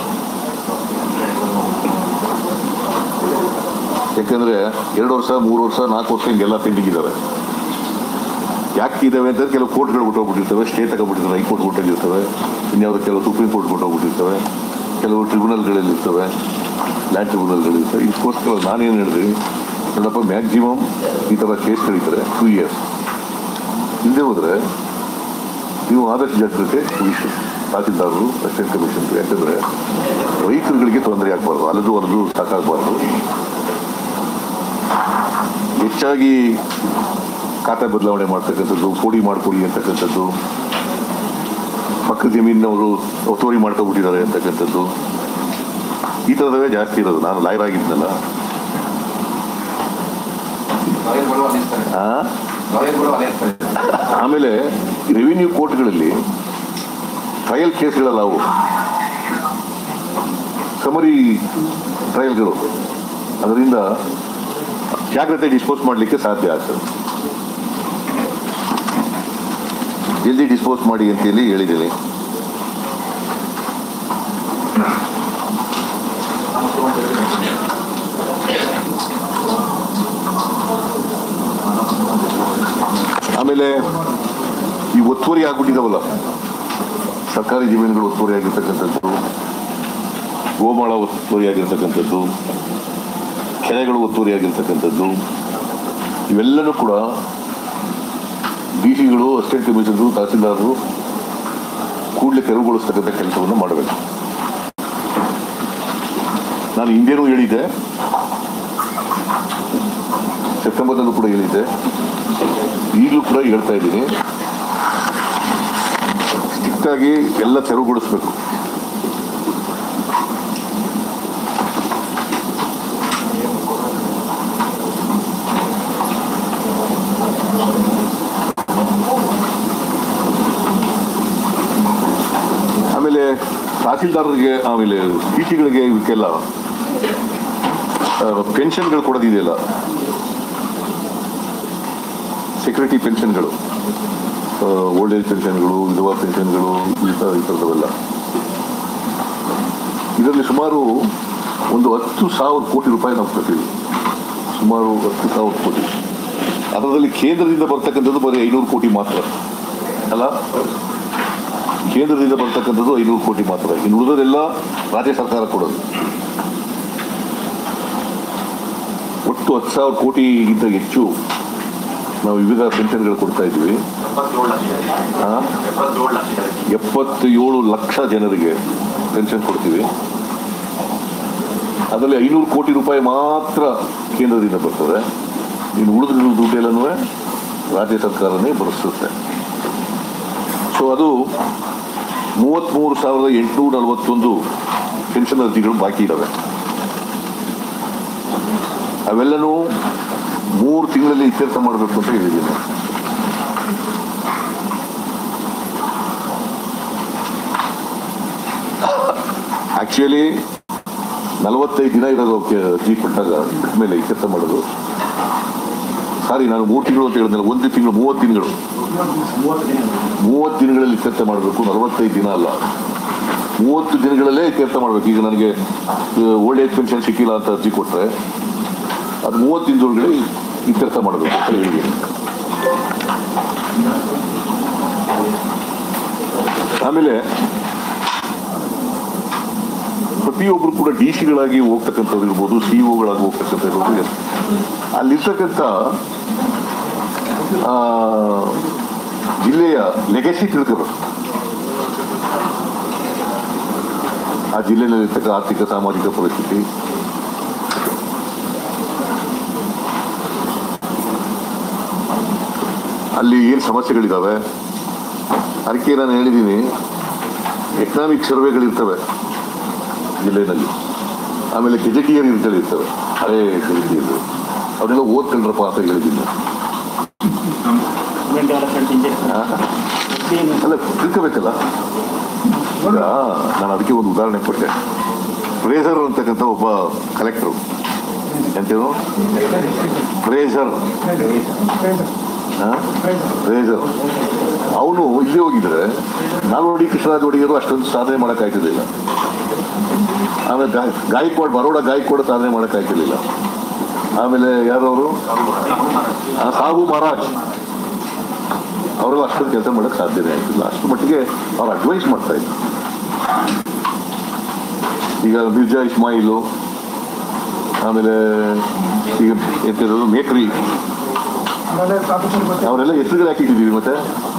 ಯಾಕಂದ್ರೆ ಎರಡು ವರ್ಷ ಮೂರು ವರ್ಷ ನಾಲ್ಕು ವರ್ಷ ಹಿಂಗೆಲ್ಲ ಪೆಂಡಿಂಗ್ ಇದ್ದಾವೆ ಯಾಕೆ ಇದಾವೆ ಅಂತ ಕೆಲವು ಕೋರ್ಟ್ಗಳು ಬಿಟ್ಟೋಗ್ಬಿಟ್ಟಿರ್ತವೆ ಸ್ಟೇ ತಗೊಂಡ್ಬಿಟ್ಟಿರ್ತವೆ ಹೈಕೋರ್ಟ್ ಬಿಟ್ಟೋಗಿರ್ತವೆ ಇನ್ಯಾವುದೋ ಕೆಲವು ಸುಪ್ರೀಂ ಕೋರ್ಟ್ ಬಿಟ್ಟೋಗ್ಬಿಟ್ಟಿರ್ತವೆ ಕೆಲವು ಟ್ರಿಬ್ಯುನಲ್ಗಳಲ್ಲಿ ಇರ್ತವೆ ಲ್ಯಾಂಡ್ ಟ್ರಿಬ್ಯುನಲ್ಗಳಿರ್ತವೆ ಇದಕ್ಕೋಸ್ಕರ ನಾನೇನು ಹೇಳಿದ್ರಿ ನೋಡಪ್ಪ ಮ್ಯಾಕ್ಸಿಮಮ್ ಈ ಥರ ಕೇಸ್ಗಳಿದ್ದಾರೆ ಟೂ ಇಯರ್ಸ್ ಹಿಂದೆ ಹೋದರೆ ನೀವು ಆದಷ್ಟು ಜಾಗ್ರತೆ ವಹಿಸಿ ತಹಸೀಲ್ದಾರರು ಅಸಿಸ್ಟೆಂಟ್ ಕಮಿಷನ್ ಯಾಕಂದರೆ ರೈತರುಗಳಿಗೆ ತೊಂದರೆ ಆಗಬಾರ್ದು ಅಲ್ಲದು ಅಲ್ಲದು ಸಾಕಾಗಬಾರ್ದು ಹೆಚ್ಚಾಗಿ ಖಾತೆ ಬದಲಾವಣೆ ಮಾಡ್ತಕ್ಕಂಥದ್ದು ಪೋಡಿ ಮಾಡ್ಕೊಡಿ ಅಂತಕ್ಕಂಥದ್ದು ಪಕ್ಕದ ಜಮೀನವರು ಒತ್ತುವರಿ ಮಾಡ್ಕೊಬಿಟ್ಟಿದ್ದಾರೆ ಅಂತಕ್ಕಂಥದ್ದು ಈ ಥರದವೇ ಜಾಸ್ತಿ ಇರೋದು ನಾನು ಲಾಯರ್ ಆಗಿದ್ನಲ್ಲ ಲಾಯರ್ಗಳು ಅಲ್ಲಿರ್ತಾರೆ ಆ? ಲಾಯರ್ಗಳು ಅಲ್ಲಿರ್ತಾರೆ ಆಮೇಲೆ ರೆವಿನ್ಯೂ ಕೋರ್ಟ್ಗಳಲ್ಲಿ ಟ್ರಯಲ್ ಕೇಸ್ಗಳಲ್ಲ ಅವು ಸಮರಿ ಟ್ರಯಲ್ಗಳು ಅದರಿಂದ ಜಾಗ್ರತೆ ಡಿಸ್ಪೋಸ್ ಮಾಡಲಿಕ್ಕೆ ಸಾಧ್ಯ ಆಗ್ತದೆ ಜಲ್ದಿ ಡಿಸ್ಪೋಸ್ ಮಾಡಿ ಅಂತೇಳಿ ಹೇಳಿದ್ದೀನಿ ಆಮೇಲೆ ಈ ಒತ್ತುವರಿ ಆಗ್ಬಿಟ್ಟಿದಾವಲ್ಲ ಸರ್ಕಾರಿ ಜಮೀನುಗಳು ಒತ್ತುವರಿ ಆಗಿರ್ತಕ್ಕಂಥದ್ದು ಗೋಮಾಳ ಒತ್ತುವರಿ ಆಗಿರ್ತಕ್ಕಂಥದ್ದು ಕೆರೆಗಳು ಒತ್ತುವರಿ ಆಗಿರ್ತಕ್ಕಂಥದ್ದು ಇವೆಲ್ಲನೂ ಕೂಡ ಡಿ ಸಿಗಳು ಅಸಿಸ್ಟೆಂಟ್ ಕಮಿಷನರು ತಹಸೀಲ್ದಾರರು ಕೂಡಲೇ ತೆರವುಗೊಳಿಸ್ತಕ್ಕಂಥ ಕೆಲಸವನ್ನು ಮಾಡಬೇಕು ನಾನು ಹಿಂದೇನೂ ಹೇಳಿದ್ದೆ ಸೆಪ್ಟೆಂಬರ್ನಲ್ಲೂ ಕೂಡ ಹೇಳಿದ್ದೆ ಈಗಲೂ ಕೂಡ ಹೇಳ್ತಾ ಇದ್ದೀನಿ ಸ್ಟ್ರಿಕ್ಟ್ ಆಗಿ ಎಲ್ಲ ತೆರವುಗೊಳಿಸ್ಬೇಕು ಆಮೇಲೆ ತಹಸೀಲ್ದಾರರಿಗೆ ಆಮೇಲೆ ಟಿಟಿಗಳಿಗೆ ಇವಕ್ಕೆಲ್ಲ ಪೆನ್ಷನ್ಗಳು ಕೊಡೋದಿದೆಯಲ್ಲ ಸೆಕ್ಯೂರಿಟಿ ಪೆನ್ಷನ್ಗಳು ಓಲ್ಡ್ ಏಜ್ ಪೆನ್ಷನ್ಗಳು ವಿಧವಾ ಪೆನ್ಷನ್ಗಳು ಈ ಥರ ಈ ಥರದವೆಲ್ಲ ಇದರಲ್ಲಿ ಸುಮಾರು ಒಂದು ಹತ್ತು ಸಾವಿರ ಕೋಟಿ ರೂಪಾಯಿ ನಾವು ಕಟ್ಟಿದ್ವಿ ಸುಮಾರು ಹತ್ತು ಸಾವಿರ ಕೋಟಿ ಅದರಲ್ಲಿ ಕೇಂದ್ರದಿಂದ ಬರ್ತಕ್ಕಂಥದ್ದು ಬರೀ ಐನೂರು ಕೋಟಿ ಮಾತ್ರ ಅಲ್ಲ ಕೇಂದ್ರದಿಂದ ಬರ್ತಕ್ಕಂಥದ್ದು ಐನೂರು ಕೋಟಿ ಮಾತ್ರ ಇನ್ನು ಉಳಿದೋದೆಲ್ಲ ರಾಜ್ಯ ಸರ್ಕಾರ ಕೊಡೋದು ಒಟ್ಟು ಹತ್ತು ಸಾವಿರ ಕೋಟಿಗಿಂತ ಹೆಚ್ಚು ನಾವು ವಿವಿಧ ಪೆನ್ಷನ್ಗಳು ಕೊಡ್ತಾ ಇದ್ವಿ ಆ? ಎಪ್ಪತ್ತೇಳು ಲಕ್ಷ ಜನರಿಗೆ ಪೆನ್ಷನ್ ಕೊಡ್ತೀವಿ ಅದರಲ್ಲಿ ಐನೂರು ಕೋಟಿ ರೂಪಾಯಿ ಮಾತ್ರ ಕೇಂದ್ರದಿಂದ ಬರ್ತದೆ ಇನ್ನು ಉಳಿದ ದುಡ್ಡೆಲ್ಲನೂ ರಾಜ್ಯ ಸರ್ಕಾರನೇ ಭರಿಸುತ್ತೆ ಸೊ ಅದು ಮೂವತ್ತ್ಮೂರು ಸಾವಿರದ ಎಂಟುನೂರ ನಲವತ್ತೊಂದು ಪೆನ್ಷನ್ ಅರ್ಜಿಗಳು ಬಾಕಿ ಇದ್ದಾವೆ ಅವೆಲ್ಲನೂ ಮೂರು ತಿಂಗಳಲ್ಲಿ ಇತ್ಯರ್ಥ ಮಾಡಬೇಕು ಅಂತ ಹೇಳಿದ್ದೀನಿ ಆಕ್ಚುಲಿ ನಲವತ್ತೈದು ದಿನ ಇರೋದು ಅವಕ್ಕೆ ಅರ್ಜಿ ಕೊಟ್ಟಾಗ ಮೇಲೆ ಇತ್ಯರ್ಥ ಮಾಡೋದು ಸಾರಿ ನಾನು ಮೂರು ತಿಂಗಳು ಅಂತ ಹೇಳಿದ್ನಲ್ಲ ಒಂದು ತಿಂಗಳು ಮೂವತ್ತು ದಿನಗಳು ಮೂವತ್ತು ದಿನ ಮೂವತ್ತು ದಿನಗಳಲ್ಲಿ ಇತ್ಯರ್ಥ ಮಾಡಬೇಕು ನಲವತ್ತೈದು ದಿನ ಅಲ್ಲ ಮೂವತ್ತು ದಿನಗಳಲ್ಲೇ ಇತ್ಯರ್ಥ ಮಾಡಬೇಕು ಈಗ ನನಗೆ ಓಲ್ಡ್ ಏಜ್ ಪೆನ್ಷನ್ ಸಿಕ್ಕಿಲ್ಲ ಅಂತ ಅರ್ಜಿ ಕೊಟ್ಟರೆ ಅದು ಮೂವತ್ತು ದಿನದೊಳಗಡೆ ಇತ್ಯರ್ಥ ಮಾಡಬೇಕು ಅಂತ ಹೇಳಿದ್ದೀನಿ ಆಮೇಲೆ ಪ್ರತಿಯೊಬ್ಬರು ಕೂಡ ಡಿ ಸಿಗಳಾಗಿ ಹೋಗ್ತಕ್ಕಂಥವ್ರು ಇರ್ಬೋದು ಸಿ ಒಗಳಾಗಿ ಹೋಗ್ತಕ್ಕಂಥ ಇರ್ಬೋದು ಅಲ್ಲಿರ್ತಕ್ಕಂಥ ಆ, ಜಿಲ್ಲೆಯ ಲೆಗಸಿ ತಿಳ್ಕೋಬೇಕು ಆ ಜಿಲ್ಲೆಯಲ್ಲಿರ್ತಕ್ಕ ಆರ್ಥಿಕ ಸಾಮಾಜಿಕ ಪರಿಸ್ಥಿತಿ ಅಲ್ಲಿ ಏನು ಸಮಸ್ಯೆಗಳಿದ್ದಾವೆ ಅದಕ್ಕೆ ನಾನು ಹೇಳಿದ್ದೀನಿ ಎಕನಾಮಿಕ್ ಸರ್ವೆಗಳಿರ್ತವೆ ಜಿಲ್ಲೆಯಲ್ಲಿ ಆಮೇಲೆ ಗೆಜೆಟಿಯರ್ ಇರ್ತವೆ ಇರ್ತವೆ ಹಳೆ ಗೆಜೆಟಿಯರು ಅವನ್ನೆಲ್ಲ ಓದ್ಕೊಂಡ್ರಪ್ಪ ಅಂತ ಹೇಳಿದ್ದೀನಿ ಡೆವಲಪ್ಮೆಂಟ್ ಇಂಜೆಕ್ಷನ್ ಆ? ಅಲ್ಲ ತಿಳ್ಕೋಬೇಕಲ್ಲ ಈಗ ನಾನು ಅದಕ್ಕೆ ಒಂದು ಉದಾಹರಣೆ ಕೊಟ್ಟೆ ಫ್ರೇಸರ್ ಅಂತಕ್ಕಂಥ ಒಬ್ಬ ಕಲೆಕ್ಟರ್ ಎಂತೇನು ಫ್ರೇಸರ್ ಫ್ರೇಸರ್ ಅವನು ಇಲ್ಲಿ ಹೋಗಿದ್ರೆ ನಾಲ್ವಡಿ ಕೃಷ್ಣರಾಜ ಒಡೆಯರು ಅಷ್ಟೊಂದು ಸಾಧನೆ ಮಾಡೋಕ್ಕಾಗ್ತಿರ್ಲಿಲ್ಲ ಆಮೇಲೆ ಗಾಯ ಗಾಯಕ್ವಾಡ್ ಬರೋಡ ಗಾಯಕ್ವಾಡ್ ಸಾಧನೆ ಮಾಡೋಕ್ಕಾಗ್ತಿರ್ಲಿಲ್ಲ ಆಮೇಲೆ ಯಾರವರು ಸಾಹು ಮಹಾರಾಜ್ ಅವರೆಲ್ಲ ಅಷ್ಟೊಂದು ಕೆಲಸ ಮಾಡಕ್ ಸಾಧ್ಯನೇ ಆಗ್ತಿಲ್ಲ ಅಷ್ಟು ಮಟ್ಟಿಗೆ ಅವ್ರು ಅಡ್ವೈಸ್ ಮಾಡ್ತಾ ಇದ್ರು ಈಗ ಮಿರ್ಜಾ ಇಸ್ಮಾಯಿಲು ಆಮೇಲೆ ಈಗ ಎಂತಿರೋದು ಮೇಕ್ರಿ ಅವರೆಲ್ಲ ಹೆಸರುಗಳು ಹಾಕಿಟ್ಟಿದ್ದೀವಿ ಮತ್ತೆ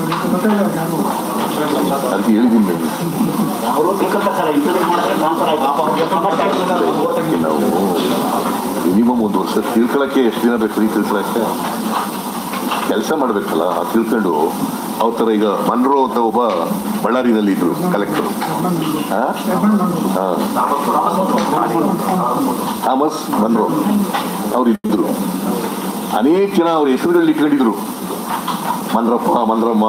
ಅದಕ್ಕೆ ಹೇಳಿದ್ದೀನಿ ನಾನು. ಅವರು ತಿಳ್ಕೊಬೇಕಲ್ಲ ಇಂಟರ್ವ್ಯೂ ಮಾಡಿದ್ರೆ ಟ್ರಾನ್ಸ್ಫರ್ ಆಯ್ತು ಪಾಪ ಅವ್ರಿಗೆ ಸಮಸ್ಯೆ ಆಗ್ತದೆ ಅದಕ್ಕೆ ನಾವು ಮಿನಿಮಮ್ ಒಂದು ವರ್ಷ ತಿಳ್ಕೊಳಕ್ಕೆ ಎಷ್ಟು ದಿನ ಬೇಕು ರೀ ತಿಳ್ಕೊಳಕ್ಕೆ ಕೆಲಸ ಮಾಡಬೇಕಲ್ಲ ಆ ತಿಳ್ಕೊಂಡು ಅವ್ರ ಥರ ಈಗ ಮನ್ರೋ ಅಂತ ಒಬ್ಬ ಬಳ್ಳಾರಿನಲ್ಲಿ ಇದ್ರು ಕಲೆಕ್ಟರ್ ಥಾಮಸ್ ಮನ್ರೋ ಅವ್ರು ಇದ್ರು ಅನೇಕ ಜನ ಅವ್ರ ಹೆಸರುಗಳಲ್ಲಿ ಇಟ್ಕೊಂಡಿದ್ರು ಮನ್ರಪ್ಪ ಮನ್ರಮ್ಮ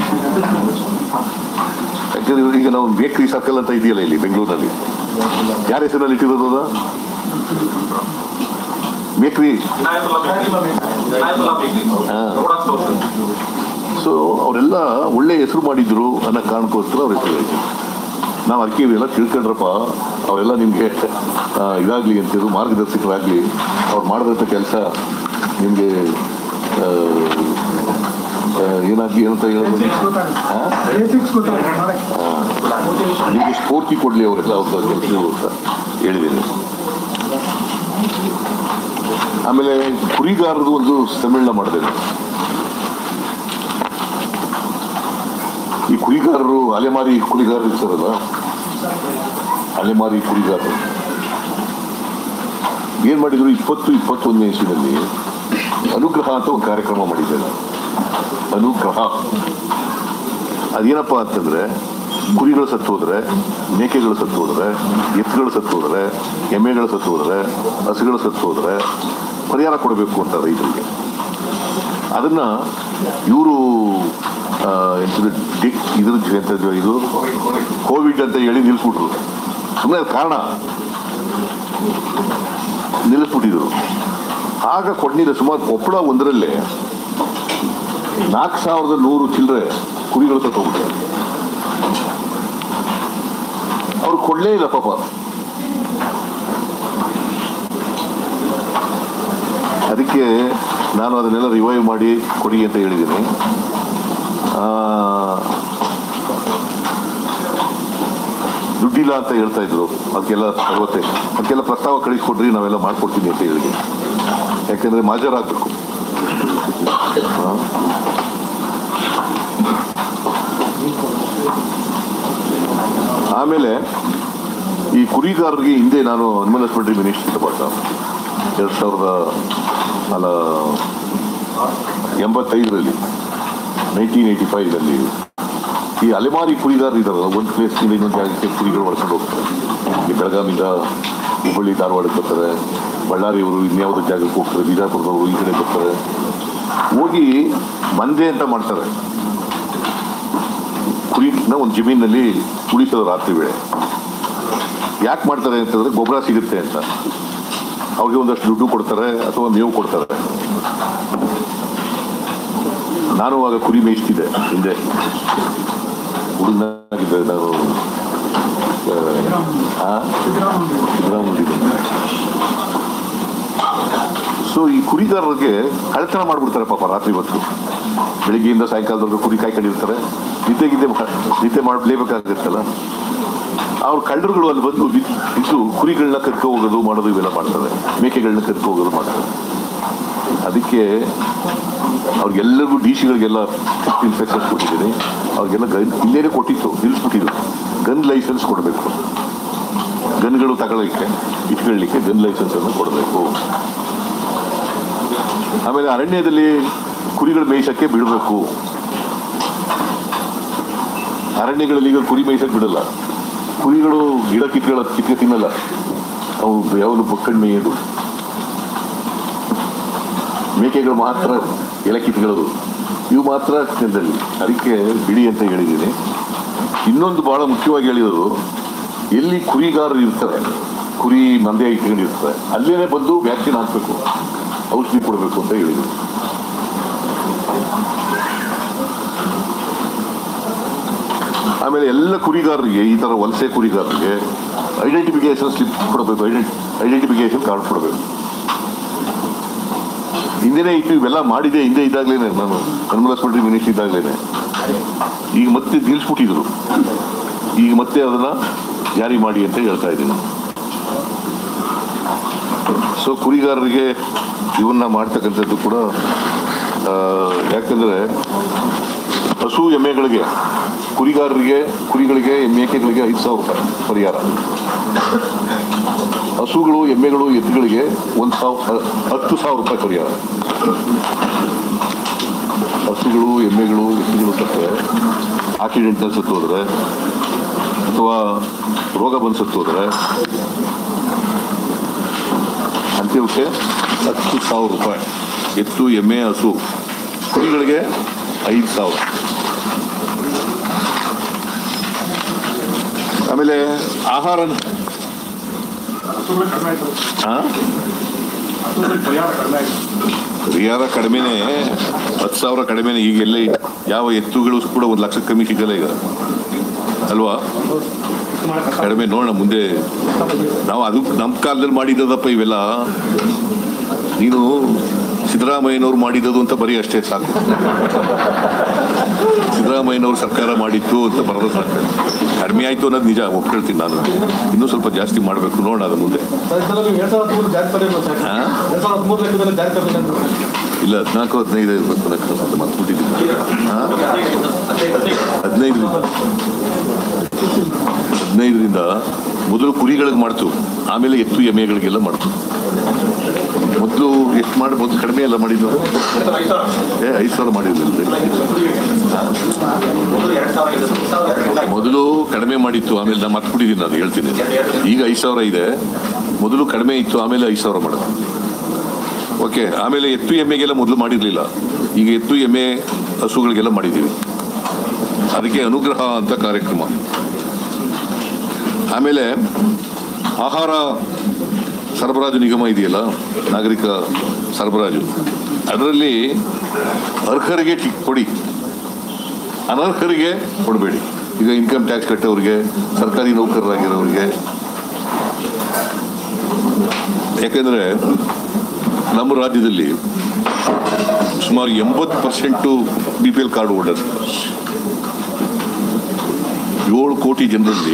ಯಾಕಂದ್ರೆ ಈಗ ನಾವು ಬೇಕ್ರಿ ಸರ್ಕಲ್ ಅಂತ ಇದೆಯಲ್ಲ ಇಲ್ಲಿ ಬೆಂಗಳೂರಿನಲ್ಲಿ ಯಾರ ಹೆಸರಲ್ಲಿ ಇಟ್ಟಿರೋದು ಅದು ಬೇಕ್ರಿ ಸೊ ಅವರೆಲ್ಲ ಒಳ್ಳೆ ಹೆಸರು ಮಾಡಿದ್ರು ಅನ್ನೋ ಕಾರಣಕ್ಕೋಸ್ಕರ ಅವ್ರ ಹೆಸರು ಹೇಳಿದ್ರು ನಾವು ಅದಕ್ಕೆ ಇವೆಲ್ಲ ತಿಳ್ಕೊಂಡ್ರಪ್ಪ ಅವರೆಲ್ಲ ನಿಮಗೆ ಇದಾಗಲಿ ಅಂತಿದ್ರು ಮಾರ್ಗದರ್ಶಕರಾಗಲಿ ಅವ್ರು ಮಾಡಿದಂಥ ಕೆಲಸ ನಿಮಗೆ ಏನಾಗಿ ಏನಂತ ಹೇಳೋದು ಆ? ನಿಮಗೆ ಸ್ಫೂರ್ತಿ ಕೊಡಲಿ ಅವರೆಲ್ಲ ಅವ್ರ ಕೆಲಸಗಳು ಅಂತ ಹೇಳಿದ್ದೀನಿ ಆಮೇಲೆ ಕುರಿಗಾರರದು ಒಂದು ಸಮ್ಮೇಳನ ಮಾಡಿದೆ ನಾನು. ಈ ಕುರಿಗಾರರು ಅಲೆಮಾರಿ ಕುರಿಗಾರರು ಇರ್ತಾರಲ್ಲ ಅಲೆಮಾರಿ ಕುರಿಗಾರರು ಏನ್ ಮಾಡಿದ್ರು ಇಪ್ಪತ್ತು ಇಪ್ಪತ್ತೊಂದನೇ ಇಸ್ವಿನಲ್ಲಿ ಅನುಗ್ರಹ ಅಂತ ಒಂದು ಕಾರ್ಯಕ್ರಮ ಮಾಡಿದ್ದೆ ನಾನು ಅನುಗ್ರಹ ಅದೇನಪ್ಪ ಅಂತಂದ್ರೆ ಕುರಿಗಳು ಸತ್ತು ಹೋದ್ರೆ ಮೇಕೆಗಳು ಸತ್ತು ಹೋದ್ರೆ ಎತ್ತುಗಳು ಸತ್ತು ಹೋದ್ರೆ ಎಮ್ಮೆಗಳು ಸತ್ತು ಹೋದ್ರೆ ಹಸುಗಳು ಸತ್ತು ಹೋದ್ರೆ ಪರಿಹಾರ ಕೊಡಬೇಕು ಅಂತ ರೈತರಿಗೆ ಅದನ್ನ ಇವರು ಇದ್ರ ಎಂತದ್ದು ಇದು ಕೋವಿಡ್ ಅಂತ ಹೇಳಿ ನಿಲ್ಸ್ಬಿಟ್ರು ಸುಮ್ಮನೆ ಕಾರಣ ನಿಲ್ಲಿಸ್ಬಿಟ್ಟಿದ್ರು ಆಗ ಕೊಡ್ನಿಲ್ಲ ಸುಮಾರು ಕೊಪ್ಪಳ ಒಂದರಲ್ಲೇ ನಾಲ್ಕು ಸಾವಿರದ ನೂರು ಚಿಲ್ಲರೆ ಕುರಿಗಳು ಸತ್ತೋಗ್ಬಿಟ್ರೆ ಅವ್ರು ಕೊಡ್ಲೇ ಇಲ್ಲ ಪಾಪ ಅದಕ್ಕೆ ನಾನು ಅದನ್ನೆಲ್ಲ ರಿವೈವ್ ಮಾಡಿ ಕೊಡಿ ಅಂತ ಹೇಳಿದ್ದೀನಿ ಆ, ದುಡ್ಡಿಲ್ಲ ಅಂತ ಹೇಳ್ತಾ ಇದ್ರು ಅದಕ್ಕೆಲ್ಲ ಅರವತ್ತೆ ಅದಕ್ಕೆಲ್ಲ ಪ್ರಸ್ತಾವ ಕಳಿಸ್ಕೊಡ್ರಿ ನಾವೆಲ್ಲ ಮಾಡ್ಕೊಡ್ತೀನಿ ಅಂತ ಹೇಳಿದೆ ಯಾಕೆಂದ್ರೆ ಮಾಜರಾಗಬೇಕು ಆಮೇಲೆ ಈ ಕುರಿಗಾರರಿಗೆ ಹಿಂದೆ ನಾನು ಅನಿಮಲ್ ಹಸ್ಬೆಂಡ್ರಿ ಮಿನಿಸ್ಟರ್ ಬಟ್ ಎರಡು ಸಾವಿರದ ಅಲ್ಲ ಎಂಬತ್ತೈದರಲ್ಲಿ ನೈನ್ಟೀನ್ ಏಯ್ಟಿ ಫೈವ್ನಲ್ಲಿ ಈ ಅಲೆಮಾರಿ ಕುರಿಗಾರರು ಇದಾರಲ್ಲ ಒಂದು ಪ್ಲೇಸ್ನಿಂದ ಇನ್ನೊಂದು ಜಾಗಕ್ಕೆ ಕುರಿಗಳು ಹೊಡ್ಕೊಂಡು ಹೋಗ್ತಾರೆ ಈ ಬೆಳಗಾವಿಂದ ಹುಬ್ಬಳ್ಳಿ ಧಾರವಾಡಕ್ಕೆ ಬರ್ತಾರೆ ಬಳ್ಳಾರಿಯವರು ಇನ್ಯಾವುದೋ ಜಾಗಕ್ಕೆ ಹೋಗ್ತಾರೆ ಬಿಜಾಪುರದವರು ಈ ಕಡೆ ಬರ್ತಾರೆ ಹೋಗಿ ಮಂದೆ ಅಂತ ಮಾಡ್ತಾರೆ ಕುರಿನ ಒಂದು ಜಮೀನಲ್ಲಿ ಉಳಿಸೋದು ರಾತ್ರಿ ವೇಳೆ ಯಾಕೆ ಮಾಡ್ತಾರೆ ಅಂತಂದ್ರೆ ಗೊಬ್ಬರ ಸಿಗುತ್ತೆ ಅಂತ ಅವ್ರಿಗೆ ಒಂದಷ್ಟು ದುಡ್ಡು ಕೊಡ್ತಾರೆ ಅಥವಾ ಮೇವು ಕೊಡ್ತಾರೆ ನಾನು ಆಗ ಕುರಿ ಮೇಯಿಸ್ತಿದ್ದೆ ಹಿಂದೆ ಹುಡುಗನಾಗಿದ್ದೆ ನಾನು ಆ, ಸಿದ್ದರಾಮಯ್ಯ ಸೊ ಈ ಕುರಿಗಾರರಿಗೆ ಕಳ್ತನ ಮಾಡ್ಬಿಡ್ತಾರೆ ಪಾಪ ರಾತ್ರಿ ಹೊತ್ತು ಬೆಳಿಗ್ಗೆಯಿಂದ ಸಾಯಂಕಾಲದವರೆಗೂ ಕುರಿ ಕಾಯ್ಕೊಂಡಿರ್ತಾರೆ ನಿದ್ದೆ ಗಿದ್ದೆ ಮಾ- ನಿದ್ದೆ ಮಾಡಲೇಬೇಕಾಗುತ್ತಲ್ಲ ಅವ್ರ ಕಳ್ಳರುಗಳು ಅಲ್ಲಿ ಬಂದು ಬಿದ್ದು ಬಿದ್ದು ಕುರಿಗಳನ್ನ ಕರ್ಕೊ ಹೋಗೋದು ಮಾಡೋದು ಇವೆಲ್ಲ ಮಾಡ್ತಾರೆ ಮೇಕೆಗಳನ್ನ ಕರ್ಕೊ ಹೋಗೋದು ಮಾಡ್ತಾರೆ ಅದಕ್ಕೆ ಅವ್ರಿಗೆಲ್ಲರಿಗೂ ಡಿ ಸಿಗಳಿಗೆಲ್ಲ ಇನ್ಫೆಕ್ಷನ್ಸ್ ಕೊಟ್ಟಿದ್ದೀನಿ ಅವ್ರಿಗೆಲ್ಲ ಗನ್ ಇಲ್ಲೇನೆ ಕೊಟ್ಟಿತ್ತು ನಿಲ್ಲಿಸ್ಬಿಟ್ಟಿದ್ರು ಗನ್ ಲೈಸೆನ್ಸ್ ಕೊಡಬೇಕು ಗನ್ಗಳು ತಗೊಳ್ಳೋಕ್ಕೆ ಇಟ್ಕೊಳ್ಳಿಕ್ಕೆ ಗನ್ ಲೈಸೆನ್ಸ್ ಅನ್ನು ಕೊಡಬೇಕು ಆಮೇಲೆ ಅರಣ್ಯದಲ್ಲಿ ಕುರಿಗಳು ಮೇಯಿಸಕ್ಕೆ ಬಿಡಬೇಕು ಅರಣ್ಯಗಳಲ್ಲಿ ಈಗ ಕುರಿ ಮೇಯಿಸಕ್ಕೆ ಬಿಡಲ್ಲ ಕುರಿಗಳು ಗಿಡ ಕಿತ್ಗಳ ಕಿತ್ಕೆ ತಿನ್ನಲ್ಲ ಅವು ಯಾವುದು ಬಕ್ಕಂಡು ಮೇಯೋದು ಮೇಕೆಗಳು ಮಾತ್ರ ಎಲೆ ಕಿತ್ಕೊಳ್ಳೋದು ಇವು ಮಾತ್ರ ತಿನ್ನದಲ್ಲಿ ಅದಕ್ಕೆ ಬಿಡಿ ಅಂತ ಹೇಳಿದ್ದೀನಿ ಇನ್ನೊಂದು ಬಹಳ ಮುಖ್ಯವಾಗಿ ಹೇಳಿದರು ಎಲ್ಲಿ ಕುರಿಗಾರರು ಇರ್ತಾರೆ ಕುರಿ ಮಂದೆ ಇಟ್ಕೊಂಡಿರ್ತಾರೆ ಅಲ್ಲೇನೆ ಬಂದು ವ್ಯಾಕ್ಸಿನ್ ಹಾಕ್ಬೇಕು ಔಷಧಿ ಕೊಡಬೇಕು ಅಂತ ಹೇಳಿದರು ಆಮೇಲೆ ಎಲ್ಲ ಕುರಿಗಾರರಿಗೆ ಈ ತರ ವಲಸೆ ಕುರಿಗಾರರಿಗೆ ಐಡೆಂಟಿಫಿಕೇಶನ್ ಸ್ಲಿಪ್ ಕೊಡಬೇಕು ಐಡೆಂಟಿಫಿಕೇಶನ್ ಕಾರ್ಡ್ ಕೊಡಬೇಕು ಹಿಂದೆನೇ ಇತ್ತು ಇವೆಲ್ಲ ಮಾಡಿದೆ ಹಿಂದೆ ಇದ್ದಾಗ್ಲೇನೆ ನಾನು ಅನಿಮಲ್ ಹಸ್ಬೆಂಡ್ರಿ ಮಿನಿಸ್ಟರ್ ಇದ್ದಾಗ್ಲೇನೆ ಈಗ ಮತ್ತೆ ನಿಲ್ಲಿಸ್ಬಿಟ್ಟಿದ್ರು ಈಗ ಮತ್ತೆ ಅದನ್ನ ಜಾರಿ ಮಾಡಿ ಅಂತ ಹೇಳ್ತಾ ಇದ್ದೀನಿ ಸೊ ಕುರಿಗಾರರಿಗೆ ಇವನ್ನ ಮಾಡ್ತಕ್ಕಂಥದ್ದು ಕೂಡ ಆ, ಯಾಕಂದ್ರೆ ಹಸು ಎಮ್ಮೆಗಳಿಗೆ ಕುರಿಗಾರರಿಗೆ ಕುರಿಗಳಿಗೆ ಮೇಕೆಗಳಿಗೆ ಐದು ಸಾವಿರ ರೂಪಾಯಿ ಪರಿಹಾರ ಹಸುಗಳು ಎಮ್ಮೆಗಳು ಎತ್ತುಗಳಿಗೆ ಒಂದು ಸಾವಿರ ಹತ್ತು ಸಾವಿರ ರೂಪಾಯಿ ಪರಿಹಾರ ಹಸುಗಳು ಎಮ್ಮೆಗಳು ಎತ್ತುಗಳು ಸತ್ತರೆ ಆಕ್ಸಿಡೆಂಟ್ನಲ್ಲಿ ಸತ್ತು ಹೋದ್ರೆ ಅಥವಾ ರೋಗ ಬಂದು ಸತ್ತು ಹೋದ್ರೆ ಅಂತ್ಯಕ್ಕೆ ಹತ್ತು ಸಾವಿರ ರೂಪಾಯಿ ಎತ್ತು ಎಮ್ಮೆ ಹಸು ಕುರಿಗಳಿಗೆ ಐದು ಸಾವಿರ ಆಮೇಲೆ ಆಹಾರ ಆ? ಪರಿಹಾರ ಕಡಿಮೆನೆ ಹತ್ತು ಸಾವಿರ ಕಡಿಮೆನೆ ಈಗ ಎಲ್ಲಿ ಯಾವ ಎತ್ತುಗಳು ಕೂಡ ಒಂದು ಲಕ್ಷ ಕಮ್ಮಿ ಸಿಗಲ್ಲ ಈಗ ಅಲ್ವಾ ಕಡಿಮೆ ನೋಡೋಣ ಮುಂದೆ ನಾವು ಅದು ನಮ್ಮ ಕಾಲದಲ್ಲಿ ಮಾಡಿದ್ದದಪ್ಪ ಇವೆಲ್ಲ ನೀನು ಸಿದ್ದರಾಮಯ್ಯನವ್ರು ಮಾಡಿದ್ದದು ಅಂತ ಬರೀ ಅಷ್ಟೇ ಸಾಕು ಸಿದ್ದರಾಮಯ್ಯನವ್ರು ಸರ್ಕಾರ ಮಾಡಿತ್ತು ಅಂತ ಬರೋದು ಸಾಕು ಕಡಿಮೆ ಆಯ್ತು ಅನ್ನೋದು ನಿಜ ಒಪ್ಕೊಳ್ತೀನಿ ನಾನು ಇನ್ನೂ ಸ್ವಲ್ಪ ಜಾಸ್ತಿ ಮಾಡಬೇಕು ನೋಡೋಣ ಅದು ಮುಂದೆ ಹಾ? ಇಲ್ಲ ಹದಿನಾಲ್ಕು ಹದಿನೈದು ಇರ್ಬೇಕು ಅಂತ ಮರ್ತ್ಬಿಟ್ಟಿದ್ದೀನಿ ಹಾ? ಹದಿನೈದರಿಂದ ಹದಿನೈದರಿಂದ ಮೊದಲು ಕುರಿಗಳಿಗೆ ಮಾಡ್ತು ಆಮೇಲೆ ಎತ್ತು ಎಮ್ಮೆಗಳಿಗೆಲ್ಲ ಮಾಡ್ತು ಮೊದಲು ಎಷ್ಟು ಮಾಡಿ ಮೊದಲು ಕಡಿಮೆ ಎಲ್ಲ ಮಾಡಿದ್ದು ಏ ಐದು ಸಾವಿರ ಮಾಡಿರ್ಲಿಲ್ಲ ಮೊದಲು ಕಡಿಮೆ ಮಾಡಿತ್ತು ಆಮೇಲೆ ನಾನು ಮರ್ತ್ಬಿಟ್ಟಿದ್ದೀನಿ ನಾನು ಹೇಳ್ತೀನಿ ಈಗ ಐದು ಸಾವಿರ ಇದೆ ಮೊದಲು ಕಡಿಮೆ ಇತ್ತು ಆಮೇಲೆ ಐದು ಸಾವಿರ ಮಾಡೋದು ಓಕೆ ಆಮೇಲೆ ಎತ್ತು ಎಮ್ಮೆಗೆಲ್ಲ ಮೊದಲು ಮಾಡಿರಲಿಲ್ಲ ಈಗ ಎತ್ತು ಎಮ್ಮೆ ಹಸುಗಳಿಗೆಲ್ಲ ಮಾಡಿದ್ದೀವಿ ಅದಕ್ಕೆ ಅನುಗ್ರಹ ಅಂತ ಕಾರ್ಯಕ್ರಮ ಆಮೇಲೆ ಆಹಾರ ಸರಬರಾಜು ನಿಗಮ ಇದೆಯಲ್ಲ ನಾಗರಿಕ ಸರಬರಾಜು ಅದರಲ್ಲಿ ಅರ್ಹರಿಗೆ ಟಿ- ಕೊಡಿ ಅನರ್ಹರಿಗೆ ಕೊಡಬೇಡಿ ಈಗ ಇನ್ಕಮ್ ಟ್ಯಾಕ್ಸ್ ಕಟ್ಟೋರಿಗೆ ಸರ್ಕಾರಿ ನೌಕರರಾಗಿರೋರಿಗೆ ಯಾಕೆಂದರೆ ನಮ್ಮ ರಾಜ್ಯದಲ್ಲಿ ಸುಮಾರು ಎಂಬತ್ತು percent B P L card holder ಏಳು ಕೋಟಿ ಜನರಲ್ಲಿ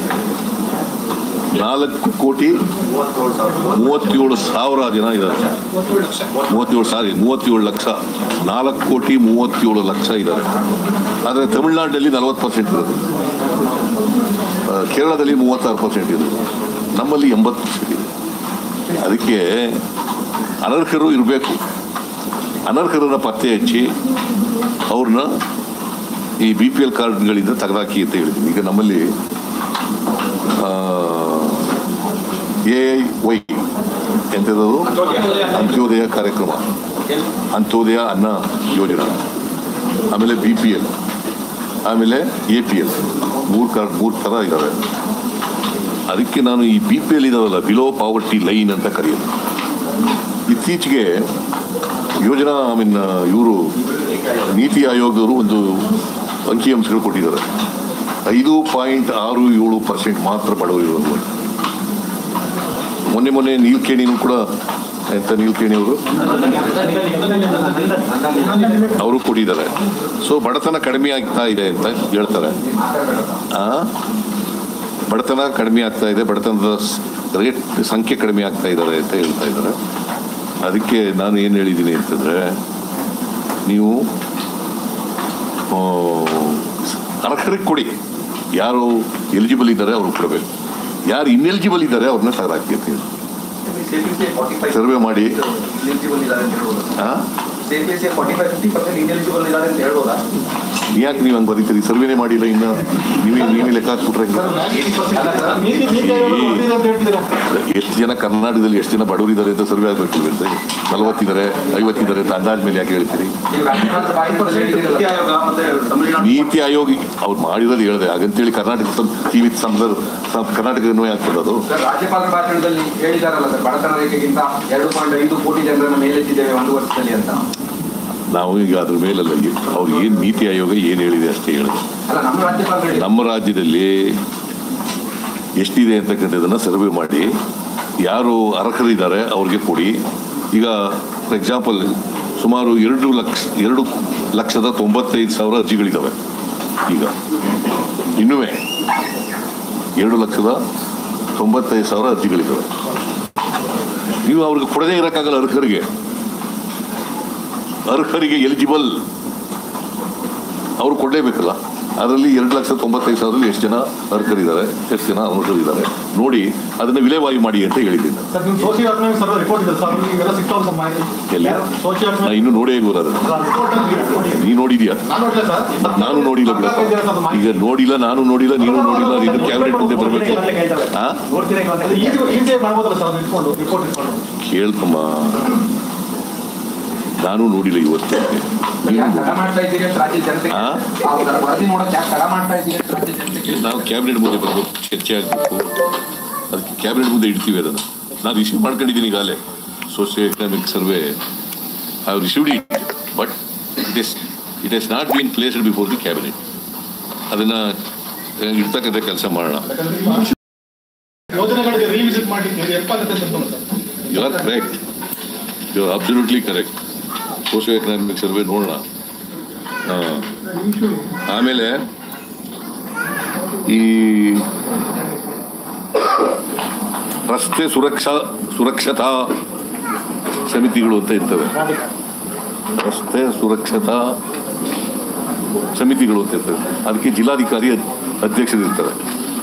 ನಾಲ್ಕು ಕೋಟಿ ಮೂವತ್ತೇಳು ಸಾವಿರ ಜನ ಇದ್ದಾರೆ ಮೂವತ್ತೇಳು ಸಾರಿ ಮೂವತ್ತೇಳು ಲಕ್ಷ ನಾಲ್ಕು ಕೋಟಿ ಮೂವತ್ತೇಳು ಲಕ್ಷ ಇದ್ದಾರೆ ಆದರೆ ತಮಿಳುನಾಡಿನಲ್ಲಿ ನಲವತ್ತು ಪರ್ಸೆಂಟ್ ಇರೋದು ಆ, ಕೇರಳದಲ್ಲಿ ಮೂವತ್ತಾರು ಪರ್ಸೆಂಟ್ ಇರೋದು ನಮ್ಮಲ್ಲಿ ಎಂಬತ್ತು ಪರ್ಸೆಂಟ್ ಇದೆ ಅದಕ್ಕೆ ಅನರ್ಹರು ಇರಬೇಕು ಅನರ್ಹರನ್ನ ಪತ್ತೆ ಹಚ್ಚಿ ಅವ್ರನ್ನ ಈ ಬಿ ಪಿ ಎಲ್ ಕಾರ್ಡ್ಗಳಿಂದ ತೆಗೆದಾಕಿ ಅಂತ ಹೇಳಿದ್ವಿ ಈಗ ನಮ್ಮಲ್ಲಿ ಎ ಐ ವೈ ಎಂಥದ್ದು ಅಂತ್ಯೋದಯ ಕಾರ್ಯಕ್ರಮ ಅಂತ್ಯೋದಯ ಅನ್ನ ಯೋಜನಾ ಆಮೇಲೆ ಬಿ ಪಿ ಎಲ್ ಆಮೇಲೆ ಎ ಪಿ ಎಲ್ ಮೂರು ಕಾರ್ಡ್ ಮೂರು ಥರ ಇದ್ದಾವೆ ಅದಕ್ಕೆ ನಾನು ಈ ಬಿ ಪಿ ಎಲ್ ಇದಾವಲ್ಲ ಬಿಲೋ ಪಾವರ್ಟಿ ಲೈನ್ ಅಂತ ಕರೆಯೋದು ಇತ್ತೀಚೆಗೆ ಯೋಜನಾ ಐ ಮೀನ್ ಇವರು ನೀತಿ ಆಯೋಗದವರು ಒಂದು ಅಂಕಿಅಂಶಗಳು ಕೊಟ್ಟಿದ್ದಾರೆ ಐದು ಪಾಯಿಂಟ್ ಆರು ಏಳು ಪರ್ಸೆಂಟ್ ಮಾತ್ರ ಬಡವರು ಇರೋದು ಮೊನ್ನೆ ಮೊನ್ನೆ ನೀಲ್ಕೇಣಿನೂ ಕೂಡ ಎಂತ ನೀಲ್ಕೇಣಿ ಅವರು ಅವರು ಕೊಟ್ಟಿದ್ದಾರೆ ಸೊ ಬಡತನ ಕಡಿಮೆ ಆಗ್ತಾ ಇದೆ ಅಂತ ಹೇಳ್ತಾರೆ ಆ ಬಡತನ ಕಡಿಮೆ ಆಗ್ತಾ ಇದೆ ಬಡತನದ ರೇಟ್ ಸಂಖ್ಯೆ ಕಡಿಮೆ ಆಗ್ತಾ ಇದ್ದಾರೆ ಅಂತ ಹೇಳ್ತಾ ಇದ್ದಾರೆ ಅದಕ್ಕೆ ನಾನು ಏನು ಹೇಳಿದ್ದೀನಿ ಅಂತಂದರೆ ನೀವು ಆ, ಅರ್ಹರಿಗೆ ಕೊಡಿ ಯಾರು ಎಲಿಜಿಬಲ್ ಇದ್ದಾರೆ ಅವ್ರಿಗೆ ಕೊಡಬೇಕು ಯಾರು ಇನ್ಎಲಿಜಿಬಲ್ ಇದ್ದಾರೆ ಅವ್ರನ್ನ ತೆಗೆದಾಕಿ ಅಂತ ಹೇಳಿ ಸರ್ವೆ ಮಾಡಿ ಆ? ಯಾಕೆ ನೀವು ಹಂಗೆ ಬರೀತೀರಿ ಸರ್ವೆನೇ ಮಾಡಿಲ್ಲ ಇನ್ನು ನೀವೇ ನೀವೇ ಲೆಕ್ಕ ಹಾಕ್ಬಿಟ್ರೆ ಎಷ್ಟು ಜನ ಕರ್ನಾಟಕದಲ್ಲಿ ಎಷ್ಟು ಜನ ಬಡವರಿದ್ದಾರೆ ಅಂತ ಸರ್ವೆ ಆಗ್ಬೇಕು ನಲವತ್ತಿದ್ದಾರೆ ಐವತ್ತಿದ್ದಾರೆ ಅಂತ ಅಂದಾಜ್ ಮೇಲೆ ಯಾಕೆ ಹೇಳ್ತೀರಿ ನೀತಿ ಆಯೋಗ ಅವ್ರು ಮಾಡಿರೋದು ಹೇಳಿದೆ ಹಾಗಂತೇಳಿ ಕರ್ನಾಟಕ ಟಿವಿ ಸಂದರ್ ಕರ್ನಾಟಕವನ್ನು ಯಾಕೆ ಕೊಡೋದು ರಾಜ್ಯಪಾಲರ ಭಾಷಣದಲ್ಲಿ ಹೇಳಿದಾರಲ್ಲ ಸರ್ ಬಡತನ ರೇಖೆಗಿಂತ ಎರಡು ಪಾಯಿಂಟ್ ಐದು ಕೋಟಿ ಜನರನ್ನ ಮೇಲೆತ್ತಿದ್ದೇವೆ ಒಂದು ವರ್ಷದಲ್ಲಿ ಅಂತ ನಾವು ಈಗ ಅದ್ರ ಮೇಲಲ್ಲ ಅವ್ರು ಏನು ನೀತಿ ಆಯೋಗ ಏನು ಹೇಳಿದೆ ಅಷ್ಟೇ ಹೇಳಿದೆ ಅಲ್ಲ ನಮ್ಮ ರಾಜ್ಯಪಾಲರು ಹೇಳಿದ್ರು. ನಮ್ಮ ರಾಜ್ಯದಲ್ಲಿ ಎಷ್ಟಿದೆ ಅಂತಕ್ಕಂಥದ್ದನ್ನು ಸರ್ವೆ ಮಾಡಿ ಯಾರು ಅರ್ಹರಿದ್ದಾರೆ ಅವ್ರಿಗೆ ಕೊಡಿ ಈಗ ಫಾರ್ ಎಕ್ಸಾಂಪಲ್ ಸುಮಾರು ಎರಡು ಲಕ್ಷ ಎರಡು ಲಕ್ಷದ ತೊಂಬತ್ತೈದು ಸಾವಿರ ಅರ್ಜಿಗಳಿದ್ದಾವೆ ಈಗ ಇನ್ನೂ ಎರಡು ಲಕ್ಷದ ತೊಂಬತ್ತೈದು ಸಾವಿರ ಅರ್ಜಿಗಳಿದ್ದಾವೆ ನೀವು ಅವ್ರಿಗೆ ಕೊಡದೇ ಇರೋಕ್ಕಾಗಲ್ಲ ಅರ್ಹರಿಗೆ ಅರ್ಹರಿಗೆ ಎಲಿಜಿಬಲ್ ಅವ್ರು ಕೊಡಲೇಬೇಕಲ್ಲ ಅದರಲ್ಲಿ ಎರಡು ಲಕ್ಷ ತೊಂಬತ್ತೈದು ಸಾವಿರದಲ್ಲಿ ಎಷ್ಟು ಜನ ಅರ್ಹರಿದ್ದಾರೆ ಎಷ್ಟು ಜನ ಅನರ್ಹರಿದ್ದಾರೆ ನೋಡಿ ಅದನ್ನು ವಿಲೇವಾರಿ ಮಾಡಿ ಅಂತ ಹೇಳಿದ್ದೀನಿ ನಾನು. ಸರ್ ನಿಮ್ಮ ಸೋಷಿಯಲ್ ಎಕನಾಮಿಕ್ ಸರ್ವೆ ರಿಪೋರ್ಟ್ ಇದೆ ಸರ್ ಇವೆಲ್ಲ ಸಿಗ್ತಾವ ಸರ್ ಮಾಹಿತಿ ಎಲ್ಲಿ ಸೋಷಿಯಲ್ ನಾ ಇನ್ನೂ ನೋಡೇ ಗೊತ್ತಾದ ನೀ ನೋಡಿದ್ಯಾ ನಾನು ನೋಡ್ಲೇ ಸರ್ ನಾನು ನೋಡಿಲ್ಲ ಬಿಡಪ್ಪ ಈಗ ನೋಡಿಲ್ಲ ನಾನು ನೋಡಿಲ್ಲ ನೀನು ನೋಡಿಲ್ಲ ಇದು ಕ್ಯಾಬಿನೆಟ್ ಮುಂದೆ ಬರಬೇಕು ಆ ಈಸಿ ಈಸಿ ಮಾಡ್ಬೋದಲ್ಲ ಸರ್ ಅದನ್ನ ಇಟ್ಕೊಂಡು ರಿಪೋರ್ಟ್ ಇಟ್ಕೊಂಡು ಕೇಳ್ತಮ್ಮ ನಾನು ನೋಡಿಲ್ಲ ಇವತ್ತು ನೀನು ಯಾಕೆ ತಡ ನೋಡಿ. ಮಾಡ್ತಾ ಇದ್ದೀರಿ ಅಂತ ರಾಜ್ಯ ಜನತೆಗೆ ಆ? ಆ ವರದಿ ನೋಡಕ್ಕೆ ಯಾಕೆ ತಡ ಮಾಡ್ತಾ ಇದ್ದೀರಿ ಅಂತ ರಾಜ್ಯ ಜನತೆಗೆ ನಾವು ಕ್ಯಾಬಿನೆಟ್ ಮುಂದೆ ಬರಬೇಕು ಚರ್ಚೆ ಆಗಬೇಕು ಅದಕ್ಕೆ ಕ್ಯಾಬಿನೆಟ್ ಮುಂದೆ ಇಡ್ತೀವಿ ಅದನ್ನು ನಾನು ರಿಸೀವ್ ಮಾಡ್ಕೊಂಡಿದ್ದೀನಿ ಈಗಾಗಲೇ socio economic survey I received it but it is it is not been placed before the cabinet ಅದನ್ನು ಇಡ್ತಕ್ಕಂಥ ಕೆಲಸ ಮಾಡೋಣ ಯೋಜನೆಗಳಿಗೆ ರಿವಿಸಿಟ್ ಮಾಡಲಿಕ್ಕೆ ಹೆಲ್ಪ್ ಆಗುತ್ತೆ ಅಂತ ಅನ್ಕೊಂಡು sir you are correct you are absolutely correct socio economic survey ನೋಡೋಣ ಆ, ಆಮೇಲೆ ಈ ರಸ್ತೆ ಸುರಕ್ಷಾ ಸುರಕ್ಷತಾ ಸಮಿತಿಗಳು ಅಂತ ಇರ್ತವೆ ರಸ್ತೆ ಸುರಕ್ಷತಾ ಸಮಿತಿಗಳು ಅಂತ ಇರ್ತವೆ ಅದಕ್ಕೆ ಜಿಲ್ಲಾಧಿಕಾರಿ ಅದ್- ಅಧ್ಯಕ್ಷರಿರ್ತಾರೆ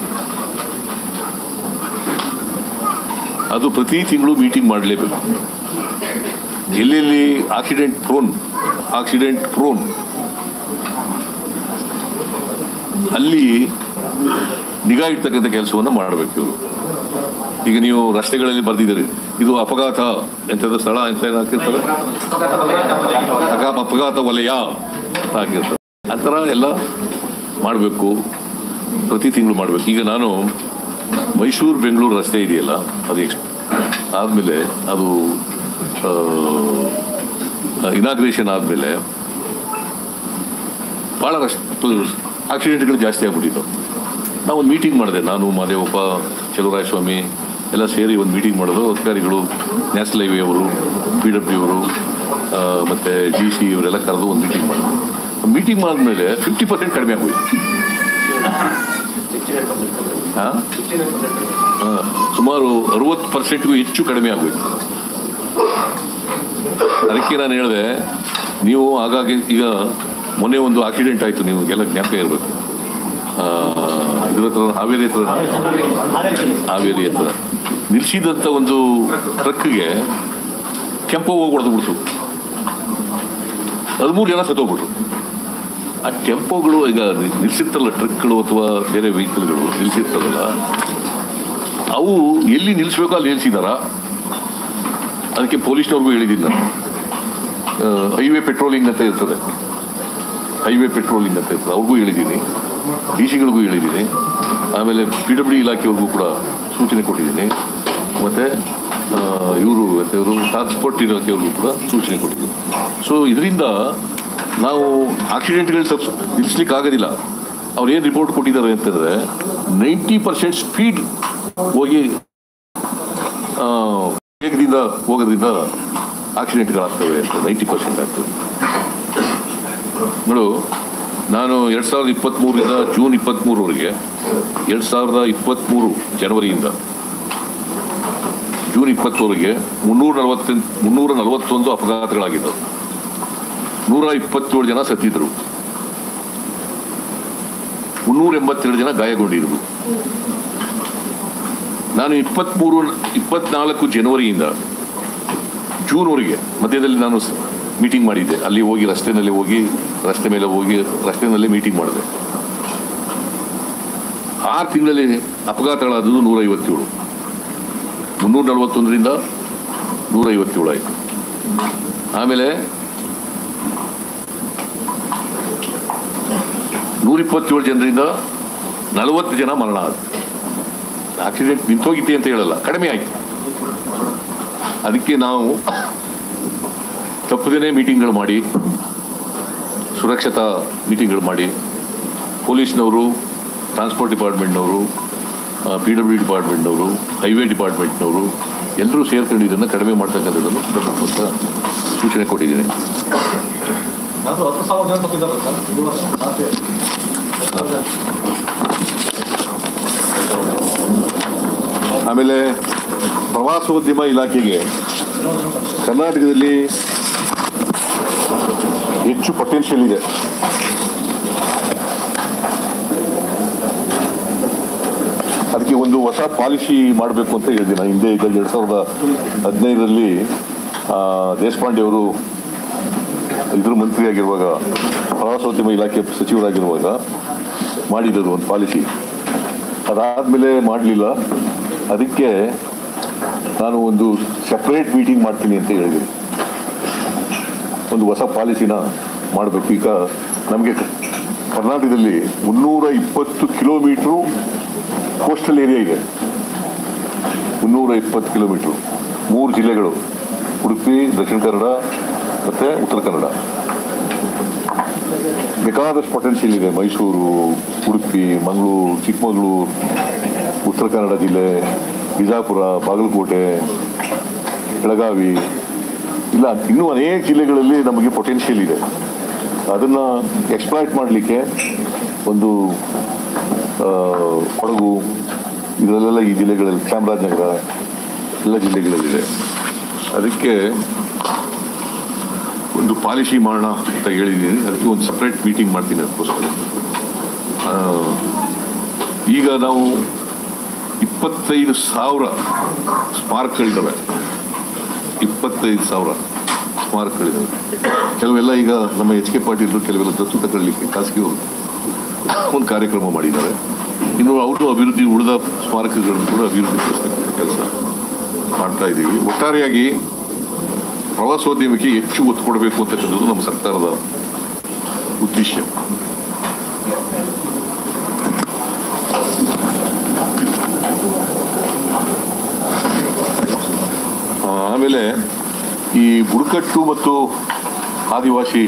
ಅದು ಪ್ರತಿ ತಿಂಗಳು ಮೀಟಿಂಗ್ ಮಾಡಲೇಬೇಕು ಎಲ್ಲೆಲ್ಲಿ ಆಕ್ಸಿಡೆಂಟ್ ಪ್ರೋನ್ ಆಕ್ಸಿಡೆಂಟ್ ಪ್ರೋನ್ ಅಲ್ಲಿ ನಿಗಾ ಇಡ್ತಕ್ಕಂಥ ಕೆಲಸವನ್ನು ಮಾಡಬೇಕು ಇವರು ಈಗ ನೀವು ರಸ್ತೆಗಳಲ್ಲಿ ಬರೆದಿದ್ದೀರಿ ಇದು ಅಪಘಾತ ಎಂಥದ್ದು ಸ್ಥಳ ಅಂತ ಏನ್ ಹಾಕಿರ್ತಾರೆ ಅಗ- ಅಪಘಾತ ವಲಯ ಅಂತ ಹಾಕಿರ್ತಾರೆ ಆ ಥರ ಎಲ್ಲ ಮಾಡಬೇಕು ಪ್ರತಿ ತಿಂಗಳು ಮಾಡಬೇಕು ಈಗ ನಾನು ಮೈಸೂರು ಬೆಂಗಳೂರು ರಸ್ತೆ ಇದೆಯಲ್ಲ ಅದು ಎಕ್ಸ್ ಆದಮೇಲೆ ಅದು ಇನಾಗ್ರೇಷನ್ ಆದಮೇಲೆ ಭಾಳ ರಷ್ಟು ಆಕ್ಸಿಡೆಂಟ್ಗಳು ಜಾಸ್ತಿ ಆಗ್ಬಿಟ್ಟಿತ್ತು ನಾವು ಒಂದು ಮೀಟಿಂಗ್ ಮಾಡಿದೆ ನಾನು ಮಾದೇವಪ್ಪ ಚಲುವರಾಯ ಸ್ವಾಮಿ ಎಲ್ಲ ಸೇರಿ ಒಂದು ಮೀಟಿಂಗ್ ಮಾಡೋದು ಅಧಿಕಾರಿಗಳು ನ್ಯಾಷನಲ್ ಹೈವೇ ಅವರು ಪಿ ಡಬ್ಲ್ಯೂ ಅವರು ಮತ್ತು ಜಿ ಸಿ ಇವರೆಲ್ಲ ಕರೆದು ಒಂದು ಮೀಟಿಂಗ್ ಮಾಡಿದ್ರು ಮೀಟಿಂಗ್ ಮಾಡಿದ್ಮೇಲೆ ಫಿಫ್ಟಿ ಪರ್ಸೆಂಟ್ ಕಡಿಮೆ ಆಗೋಯ್ತು ಹಾಂ ಸುಮಾರು ಅರುವತ್ತು ಪರ್ಸೆಂಟ್ಗೂ ಹೆಚ್ಚು ಕಡಿಮೆ ಆಗೋಯ್ತು ಅದಕ್ಕೆ ನಾನು ಹೇಳಿದೆ ನೀವು ಹಾಗಾಗಿ ಈಗ ಮೊನ್ನೆ ಒಂದು ಆಕ್ಸಿಡೆಂಟ್ ಆಯಿತು ನೀವು ಎಲ್ಲ ಜ್ಞಾಪಕ ಇರಬೇಕು ಇದ್ರ ಹತ್ರ ಹಾವೇರಿ ಹತ್ರ ಹಾವೇರಿ ಹತ್ರ ನಿಲ್ಸಿದಂಥ ಒಂದು ಟ್ರಕ್ಗೆ ಕೆಂಪು ಹೋಗಿ ಹೊಡೆದ್ಬಿಡ್ತು ಹದಿಮೂರು ಜನ ಸತ್ತೋಗ್ಬಿಟ್ರು ಆ ಟೆಂಪೋಗಳು ಈಗ ನಿಲ್ಸಿರ್ತಲ್ಲ ಟ್ರಕ್ಗಳು ಅಥವಾ ಬೇರೆ ವೆಹಿಕಲ್ಗಳು ನಿಲ್ಸಿರ್ತದಲ್ಲ ಅವು ಎಲ್ಲಿ ನಿಲ್ಲಿಸ್ಬೇಕೋ ಅಲ್ಲಿ ನಿಲ್ಸಿದಾರ ಅದಕ್ಕೆ ಪೊಲೀಸ್ನವ್ರಿಗೂ ಹೇಳಿದ್ದೀನಿ ನಾನು ಹೈವೇ ಪೆಟ್ರೋಲಿಂಗ್ ಅಂತ ಇರ್ತದೆ ಹೈವೇ ಪೆಟ್ರೋಲಿಂಗ್ ಅಂತ ಇರ್ತದೆ ಅವ್ರಿಗೂ ಹೇಳಿದ್ದೀನಿ ಡಿ ಸಿಗಳಿಗೂ ಹೇಳಿದ್ದೀನಿ ಆಮೇಲೆ ಪಿ ಡಬ್ಲ್ಯೂ ಇಲಾಖೆಯವ್ರಿಗೂ ಕೂಡ ಸೂಚನೆ ಕೊಟ್ಟಿದ್ದೀನಿ ಮತ್ತು ಇವರು ಇವರು ಟ್ರಾನ್ಸ್ಪೋರ್ಟ್ ಇಲಾಖೆಯವ್ರಿಗೂ ಕೂಡ ಸೂಚನೆ ಕೊಟ್ಟಿದ್ದೀನಿ ಸೊ ಇದರಿಂದ ನಾವು ಆಕ್ಸಿಡೆಂಟ್ಗಳು ಸ್ವಲ್ಪ ನಿಲ್ಲಿಸ್ಲಿಕ್ಕೆ ಆಗೋದಿಲ್ಲ ಅವ್ರು ಏನು ರಿಪೋರ್ಟ್ ಕೊಟ್ಟಿದ್ದಾರೆ ಅಂತಂದರೆ ನೈಂಟಿ ಪರ್ಸೆಂಟ್ ಸ್ಪೀಡ್ ಹೋಗಿ ಆ, ವೇಗದಿಂದ ಹೋಗೋದ್ರಿಂದ ಆಕ್ಸಿಡೆಂಟ್ಗಳಾಗ್ತವೆ ಅಂತ ನೈಂಟಿ ಪರ್ಸೆಂಟ್ ಆಗ್ತವೆ ನೋಡು ನಾನು ಎರಡು ಸಾವಿರದ ಇಪ್ಪತ್ತ್ಮೂರರಿಂದ ಜೂನ್ ಇಪ್ಪತ್ತ್ಮೂರವರೆಗೆ ಎರಡು ಸಾವಿರದ ಇಪ್ಪತ್ತ್ಮೂರು ಜನವರಿಯಿಂದ ಜೂನ್ ಇಪ್ಪತ್ತವರೆಗೆ ಮುನ್ನೂರ ನಲವತ್ತ ಮುನ್ನೂರ ನಲವತ್ತೊಂದು ಅಪಘಾತಗಳಾಗಿದ್ದವು ನೂರ ಇಪ್ಪತ್ತೇಳು ಜನ ಸತ್ತಿದ್ರು ಮುನ್ನೂರ ಎಂಬತ್ತೆರಡು ಜನ ಗಾಯಗೊಂಡಿದ್ರು ನಾನು ಇಪ್ಪತ್ತ್ಮೂರು ಇಪ್ಪತ್ನಾಲ್ಕು ಜನವರಿಯಿಂದ ಜೂನ್ವರೆಗೆ ಮಧ್ಯದಲ್ಲಿ ನಾನು ಮೀಟಿಂಗ್ ಮಾಡಿದ್ದೆ ಅಲ್ಲಿ ಹೋಗಿ ರಸ್ತೆನಲ್ಲಿ ಹೋಗಿ ರಸ್ತೆ ಮೇಲೆ ಹೋಗಿ ರಸ್ತೆನಲ್ಲೇ ಮೀಟಿಂಗ್ ಮಾಡಿದೆ ಆರು ತಿಂಗಳಲ್ಲಿ ಅಪಘಾತಗಳಾದದ್ದು ನೂರ ಐವತ್ತೇಳು ಮುನ್ನೂರ ನಲವತ್ತೊಂದರಿಂದ ನೂರ ಐವತ್ತೇಳು ಆಯಿತು ಆಮೇಲೆ ನೂರಿಪ್ಪತ್ತೇಳು ಜನರಿಂದ ನಲವತ್ತು ಜನ ಮರಣ ಆದ್ರು ಆಕ್ಸಿಡೆಂಟ್ ನಿಂತೋಗಿತ್ತೆ ಅಂತ ಹೇಳಲ್ಲ ಕಡಿಮೆ ಆಯ್ತು ಅದಕ್ಕೆ ನಾವು ತಪ್ಪದೇನೆ ಮೀಟಿಂಗ್ಗಳು ಮಾಡಿ ಸುರಕ್ಷತಾ ಮೀಟಿಂಗ್ಗಳು ಮಾಡಿ ಪೊಲೀಸ್ನವರು ಟ್ರಾನ್ಸ್ಪೋರ್ಟ್ ಡಿಪಾರ್ಟ್ಮೆಂಟ್ನವರು ಪಿ ಡಬ್ಲ್ಯೂ ಡಿಪಾರ್ಟ್ಮೆಂಟ್ನವರು ಹೈವೇ ಡಿಪಾರ್ಟ್ಮೆಂಟ್ನವರು ಎಲ್ಲರೂ ಸೇರ್ಕೊಂಡು ಇದನ್ನು ಕಡಿಮೆ ಮಾಡ್ತಕ್ಕಂಥದ್ದನ್ನು ಅಂತ ಸೂಚನೆ ಕೊಟ್ಟಿದ್ದೀನಿ ನಾನು ಹತ್ತು ಸಾವಿರ ಜನ ತಪ್ಪಿದ್ದಾರೆ ಸರ್ ಇದು ವರ್ಷ ರಾತ್ರಿ. ಆಮೇಲೆ ಪ್ರವಾಸೋದ್ಯಮ ಇಲಾಖೆಗೆ ಕರ್ನಾಟಕದಲ್ಲಿ ಹೆಚ್ಚು ಪೊಟೆನ್ಷಿಯಲ್ ಇದೆ ಅದಕ್ಕೆ ಒಂದು ಹೊಸ ಪಾಲಿಸಿ ಮಾಡಬೇಕು ಅಂತ ಹೇಳಿದೆ ನಾನು ಹಿಂದೆ ಈಗ ಎರಡು ಸಾವಿರದ ಹದಿನೈದರಲ್ಲಿ ಆ, ದೇಶಪಾಂಡೆ ಅವರು ಇದ್ರ ಮಂತ್ರಿ ಆಗಿರುವಾಗ ಪ್ರವಾಸೋದ್ಯಮ ಇಲಾಖೆ ಸಚಿವರಾಗಿರುವಾಗ ಮಾಡಿದರು ಒಂದು ಪಾಲಿಸಿ ಅದಾದಮೇಲೆ ಮಾಡಲಿಲ್ಲ ಅದಕ್ಕೆ ನಾನು ಒಂದು ಸಪ್ರೇಟ್ ಮೀಟಿಂಗ್ ಮಾಡ್ತೀನಿ ಅಂತ ಹೇಳಿದೆ ಒಂದು ಹೊಸ ಪಾಲಿಸಿನ ಮಾಡಬೇಕು ಈಗ ನಮಗೆ ಕರ್ನಾಟಕದಲ್ಲಿ ಮುನ್ನೂರ ಇಪ್ಪತ್ತು ಕಿಲೋಮೀಟ್ರು ಕೋಸ್ಟಲ್ ಏರಿಯಾ ಇದೆ ಮುನ್ನೂರ ಇಪ್ಪತ್ತು ಕಿಲೋಮೀಟ್ರು ಮೂರು ಜಿಲ್ಲೆಗಳು ಉಡುಪಿ ದಕ್ಷಿಣ ಕನ್ನಡ ಮತ್ತು ಉತ್ತರ ಕನ್ನಡ ಬೇಕಾದಷ್ಟು ಪೊಟೆನ್ಷಿಯಲ್ ಇದೆ ಮೈಸೂರು ಉಡುಪಿ ಮಂಗಳೂರು ಚಿಕ್ಕಮಗಳೂರು ಉತ್ತರ ಕನ್ನಡ ಜಿಲ್ಲೆ ಬಿಜಾಪುರ ಬಾಗಲಕೋಟೆ ಬೆಳಗಾವಿ ಇಲ್ಲ ಇನ್ನೂ ಅನೇಕ ಜಿಲ್ಲೆಗಳಲ್ಲಿ ನಮಗೆ ಪೊಟೆನ್ಷಿಯಲ್ ಇದೆ ಅದನ್ನು ಎಕ್ಸ್ಪ್ಲಾಯ್ಟ್ ಮಾಡಲಿಕ್ಕೆ ಒಂದು ಆ, ಕೊಡಗು ಇದರಲ್ಲೆಲ್ಲ ಈ ಜಿಲ್ಲೆಗಳಲ್ಲಿ ಚಾಮರಾಜನಗರ ಎಲ್ಲ ಜಿಲ್ಲೆಗಳಲ್ಲಿದೆ ಅದಕ್ಕೆ ಒಂದು ಪಾಲಿಸಿ ಮಾಡೋಣ ಅಂತ ಹೇಳಿದ್ದೀನಿ ಅದಕ್ಕೆ ಒಂದು ಸಪ್ರೇಟ್ ಮೀಟಿಂಗ್ ಮಾಡ್ತೀನಿ ಅದಕ್ಕೋಸ್ಕರ ಆ, ಈಗ ನಾವು ಇಪ್ಪತ್ತೈದು ಸಾವಿರ ಸ್ಮಾರಕಗಳಿದ್ದಾವೆ ಇಪ್ಪತ್ತೈದು ಸಾವಿರ ಸ್ಮಾರಕಗಳಿದ್ದಾವೆ ಕೆಲವೆಲ್ಲ ಈಗ ನಮ್ಮ ಎಚ್ ಕೆ ಪಾಟೀಲ್ರು ಕೆಲವೆಲ್ಲ ದತ್ತು ತಗೊಳ್ಳಿಕ್ಕೆ ಖಾಸಗಿಯವರು ಒಂದು ಕಾರ್ಯಕ್ರಮ ಮಾಡಿದ್ದಾರೆ ಇನ್ನು ಅವರು ಅಭಿವೃದ್ಧಿ ಉಳಿದ ಸ್ಮಾರಕಗಳನ್ನು ಕೂಡ ಅಭಿವೃದ್ಧಿಪಡಿಸ್ತಕ್ಕಂಥ ಕೆಲಸ ಮಾಡ್ತಾ ಇದ್ದೀವಿ ಒಟ್ಟಾರೆಯಾಗಿ ಪ್ರವಾಸೋದ್ಯಮಕ್ಕೆ ಹೆಚ್ಚು ಒತ್ತು ಕೊಡಬೇಕು ಅಂತಕ್ಕಂಥದ್ದು ನಮ್ಮ ಸರ್ಕಾರದ ಉದ್ದೇಶ ಆಮೇಲೆ ಈ ಬುಡಕಟ್ಟು ಮತ್ತು ಆದಿವಾಸಿ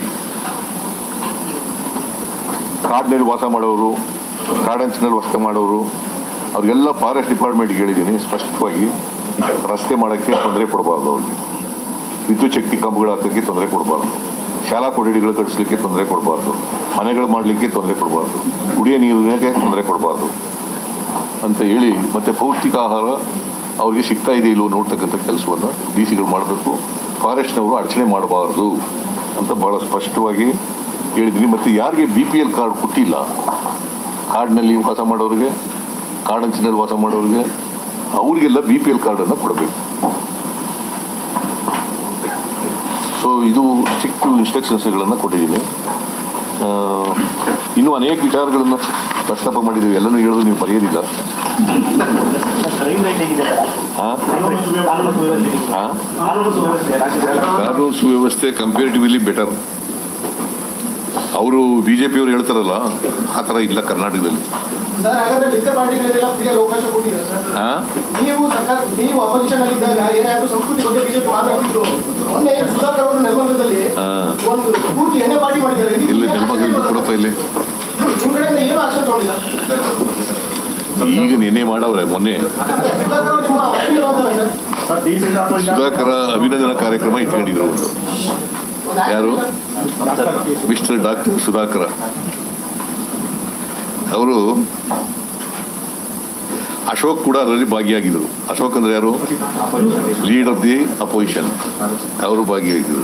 ಕಾಡಿನಲ್ಲಿ ವಾಸ ಮಾಡೋರು ಕಾಡಂಚಿನಲ್ಲಿ ವಾಸ ಮಾಡೋರು ಅವ್ರಿಗೆಲ್ಲ ಫಾರೆಸ್ಟ್ ಡಿಪಾರ್ಟ್ಮೆಂಟ್ಗೆ ಹೇಳಿದ್ದೀನಿ ಸ್ಪಷ್ಟವಾಗಿ ರಸ್ತೆ ಮಾಡೋಕ್ಕೆ ತೊಂದರೆ ಕೊಡಬಾರ್ದು ಅವ್ರಿಗೆ ವಿದ್ಯುತ್ ಶಕ್ತಿ ಕಂಬಗಳು ಹಾಕೋಕ್ಕೆ ತೊಂದರೆ ಕೊಡಬಾರ್ದು ಶಾಲಾ ಕೊಠಡಿಗಳು ಕಟ್ಟಿಸ್ಲಿಕ್ಕೆ ತೊಂದರೆ ಕೊಡಬಾರ್ದು ಮನೆಗಳು ಮಾಡಲಿಕ್ಕೆ ತೊಂದರೆ ಕೊಡಬಾರ್ದು ಕುಡಿಯೋ ನೀರಿನಕ್ಕೆ ತೊಂದರೆ ಕೊಡಬಾರ್ದು ಅಂತ ಹೇಳಿ ಮತ್ತೆ ಪೌಷ್ಟಿಕ ಆಹಾರ ಅವ್ರಿಗೆ ಸಿಗ್ತಾ ಇದೆ ಇಲ್ಲವೋ ನೋಡ್ತಕ್ಕಂಥ ಕೆಲಸವನ್ನು ಡಿ ಸಿಗಳು ಮಾಡಬೇಕು ಫಾರೆಸ್ಟ್ನವರು ಅಡಚಣೆ ಮಾಡಬಾರ್ದು ಅಂತ ಭಾಳ ಸ್ಪಷ್ಟವಾಗಿ ಹೇಳಿದ್ದೀನಿ ಮತ್ತು ಯಾರಿಗೆ ಬಿ ಪಿ ಎಲ್ ಕಾರ್ಡ್ ಕೊಟ್ಟಿಲ್ಲ ಕಾಡಿನಲ್ಲಿ ವಾಸ ಮಾಡೋರಿಗೆ ಕಾಡಂಚಿನಲ್ಲಿ ವಾಸ ಮಾಡೋರಿಗೆ ಅವರಿಗೆಲ್ಲ ಬಿ ಪಿ ಎಲ್ ಕಾರ್ಡನ್ನು ಕೊಡಬೇಕು ಸೊ ಇದು ಚಿಕ್ಕ ಇನ್ಸ್ಟ್ರಕ್ಷನ್ಸ್ಗಳನ್ನು ಕೊಟ್ಟಿದ್ದೀನಿ ಆ, ಇನ್ನೂ ಅನೇಕ ವಿಚಾರಗಳನ್ನು ಪ್ರಸ್ತಾಪ ಮಾಡಿದ್ದೀವಿ ಎಲ್ಲನೂ ಹೇಳೋದು ನೀವು ಬರೆಯೋದಿಲ್ಲ ರೈಲ್ ಲೈನ್ ಹೇಗಿದೆ ಹಾಂ ಕಾನೂನು ಸುವ್ಯವಸ್ಥೆ ಹಾಂ ಕಾನೂನು ಸುವ್ಯವಸ್ಥೆ ರಾಜ್ಯದಲ್ಲಿ ಕಾನೂನು ಸುವ್ಯವಸ್ಥೆ ಕಂಪೇರಿಟಿವ್ಲಿ ಬೆಟರ್ ಅವರು ಬಿ ಜೆ ಪಿಯವರು ಹೇಳ್ತಾರಲ್ಲ ಆ ಥರ ಇಲ್ಲ ಕರ್ನಾಟಕದಲ್ಲಿ ಸರ್ ಹಾಗಾದ್ರೆ ಲಿಕ್ಕರ್ ಪಾರ್ಟಿಗಳಿಗೆಲ್ಲ ಫ್ರೀಯಾಗಿ ಅವಕಾಶ ಕೊಟ್ಟಿದ್ದಾರೆ ಸರ್ ಹಾಂ ನೀವು ಸರ್ಕಾರ ನೀವು ಅಪೋಸಿಷನ್ ಆಗಿದ್ದಾಗ ಏನಾದ್ರು ಸಂಸ್ಕೃತಿ ಬಗ್ಗೆ ಬಿಜೆಪಿ ಮಾತಾಡ್ತಿದ್ರು ಮೊನ್ನೆ ಸುಧಾಕರ್ ಅವರು ನೆಲಮಂಗಲದಲ್ಲಿ ಹಾ. ಒಂದು ಪೂರ್ತಿ ಎಣ್ಣೆ ಪಾರ್ಟಿ ಮಾಡಿದ್ದಾರೆ ಇದು ಇಲ್ಲಿ ನೆಲಮಂಗಲ ಕೊಡಪ್ಪ ಇಲ್ಲಿ ನಿಮ್ ಕಡೆಯಿಂದ ಏನು ಆಕ್ಷನ್ ತಗೊಂಡಿಲ್ಲ ಈಗ ನೆನೆ ಮಾಡವ್ರೆ ಮೊನ್ನೆ ಸುಧಾಕರ್ ಅವರು ನಿಮ್ಮ ವಕೀಲರು ಅಂತಾರೆ ಸರ್. ಸರ್ ಡಿ ಸಿ ಅಥವಾ ಸುಧಾಕರ ಅಭಿನಂದನಾ ಕಾರ್ಯಕ್ರಮ ಇಟ್ಕೊಂಡಿದ್ರು ಒಂದು ಯಾರು ಮಿಸ್ಟರ್ ಡಾಕ್ಟರ್ ಸುಧಾಕರ ಅವರು ಅಶೋಕ್ ಕೂಡ ಅದರಲ್ಲಿ ಭಾಗಿಯಾಗಿದ್ದರು ಅಶೋಕ್ ಅಂದ್ರೆ ಯಾರು ಲೀಡ್ ಆಫ್ ದಿ ಅಪೋಸಿಷನ್ ಅವರು ಭಾಗಿಯಾಗಿದ್ದರು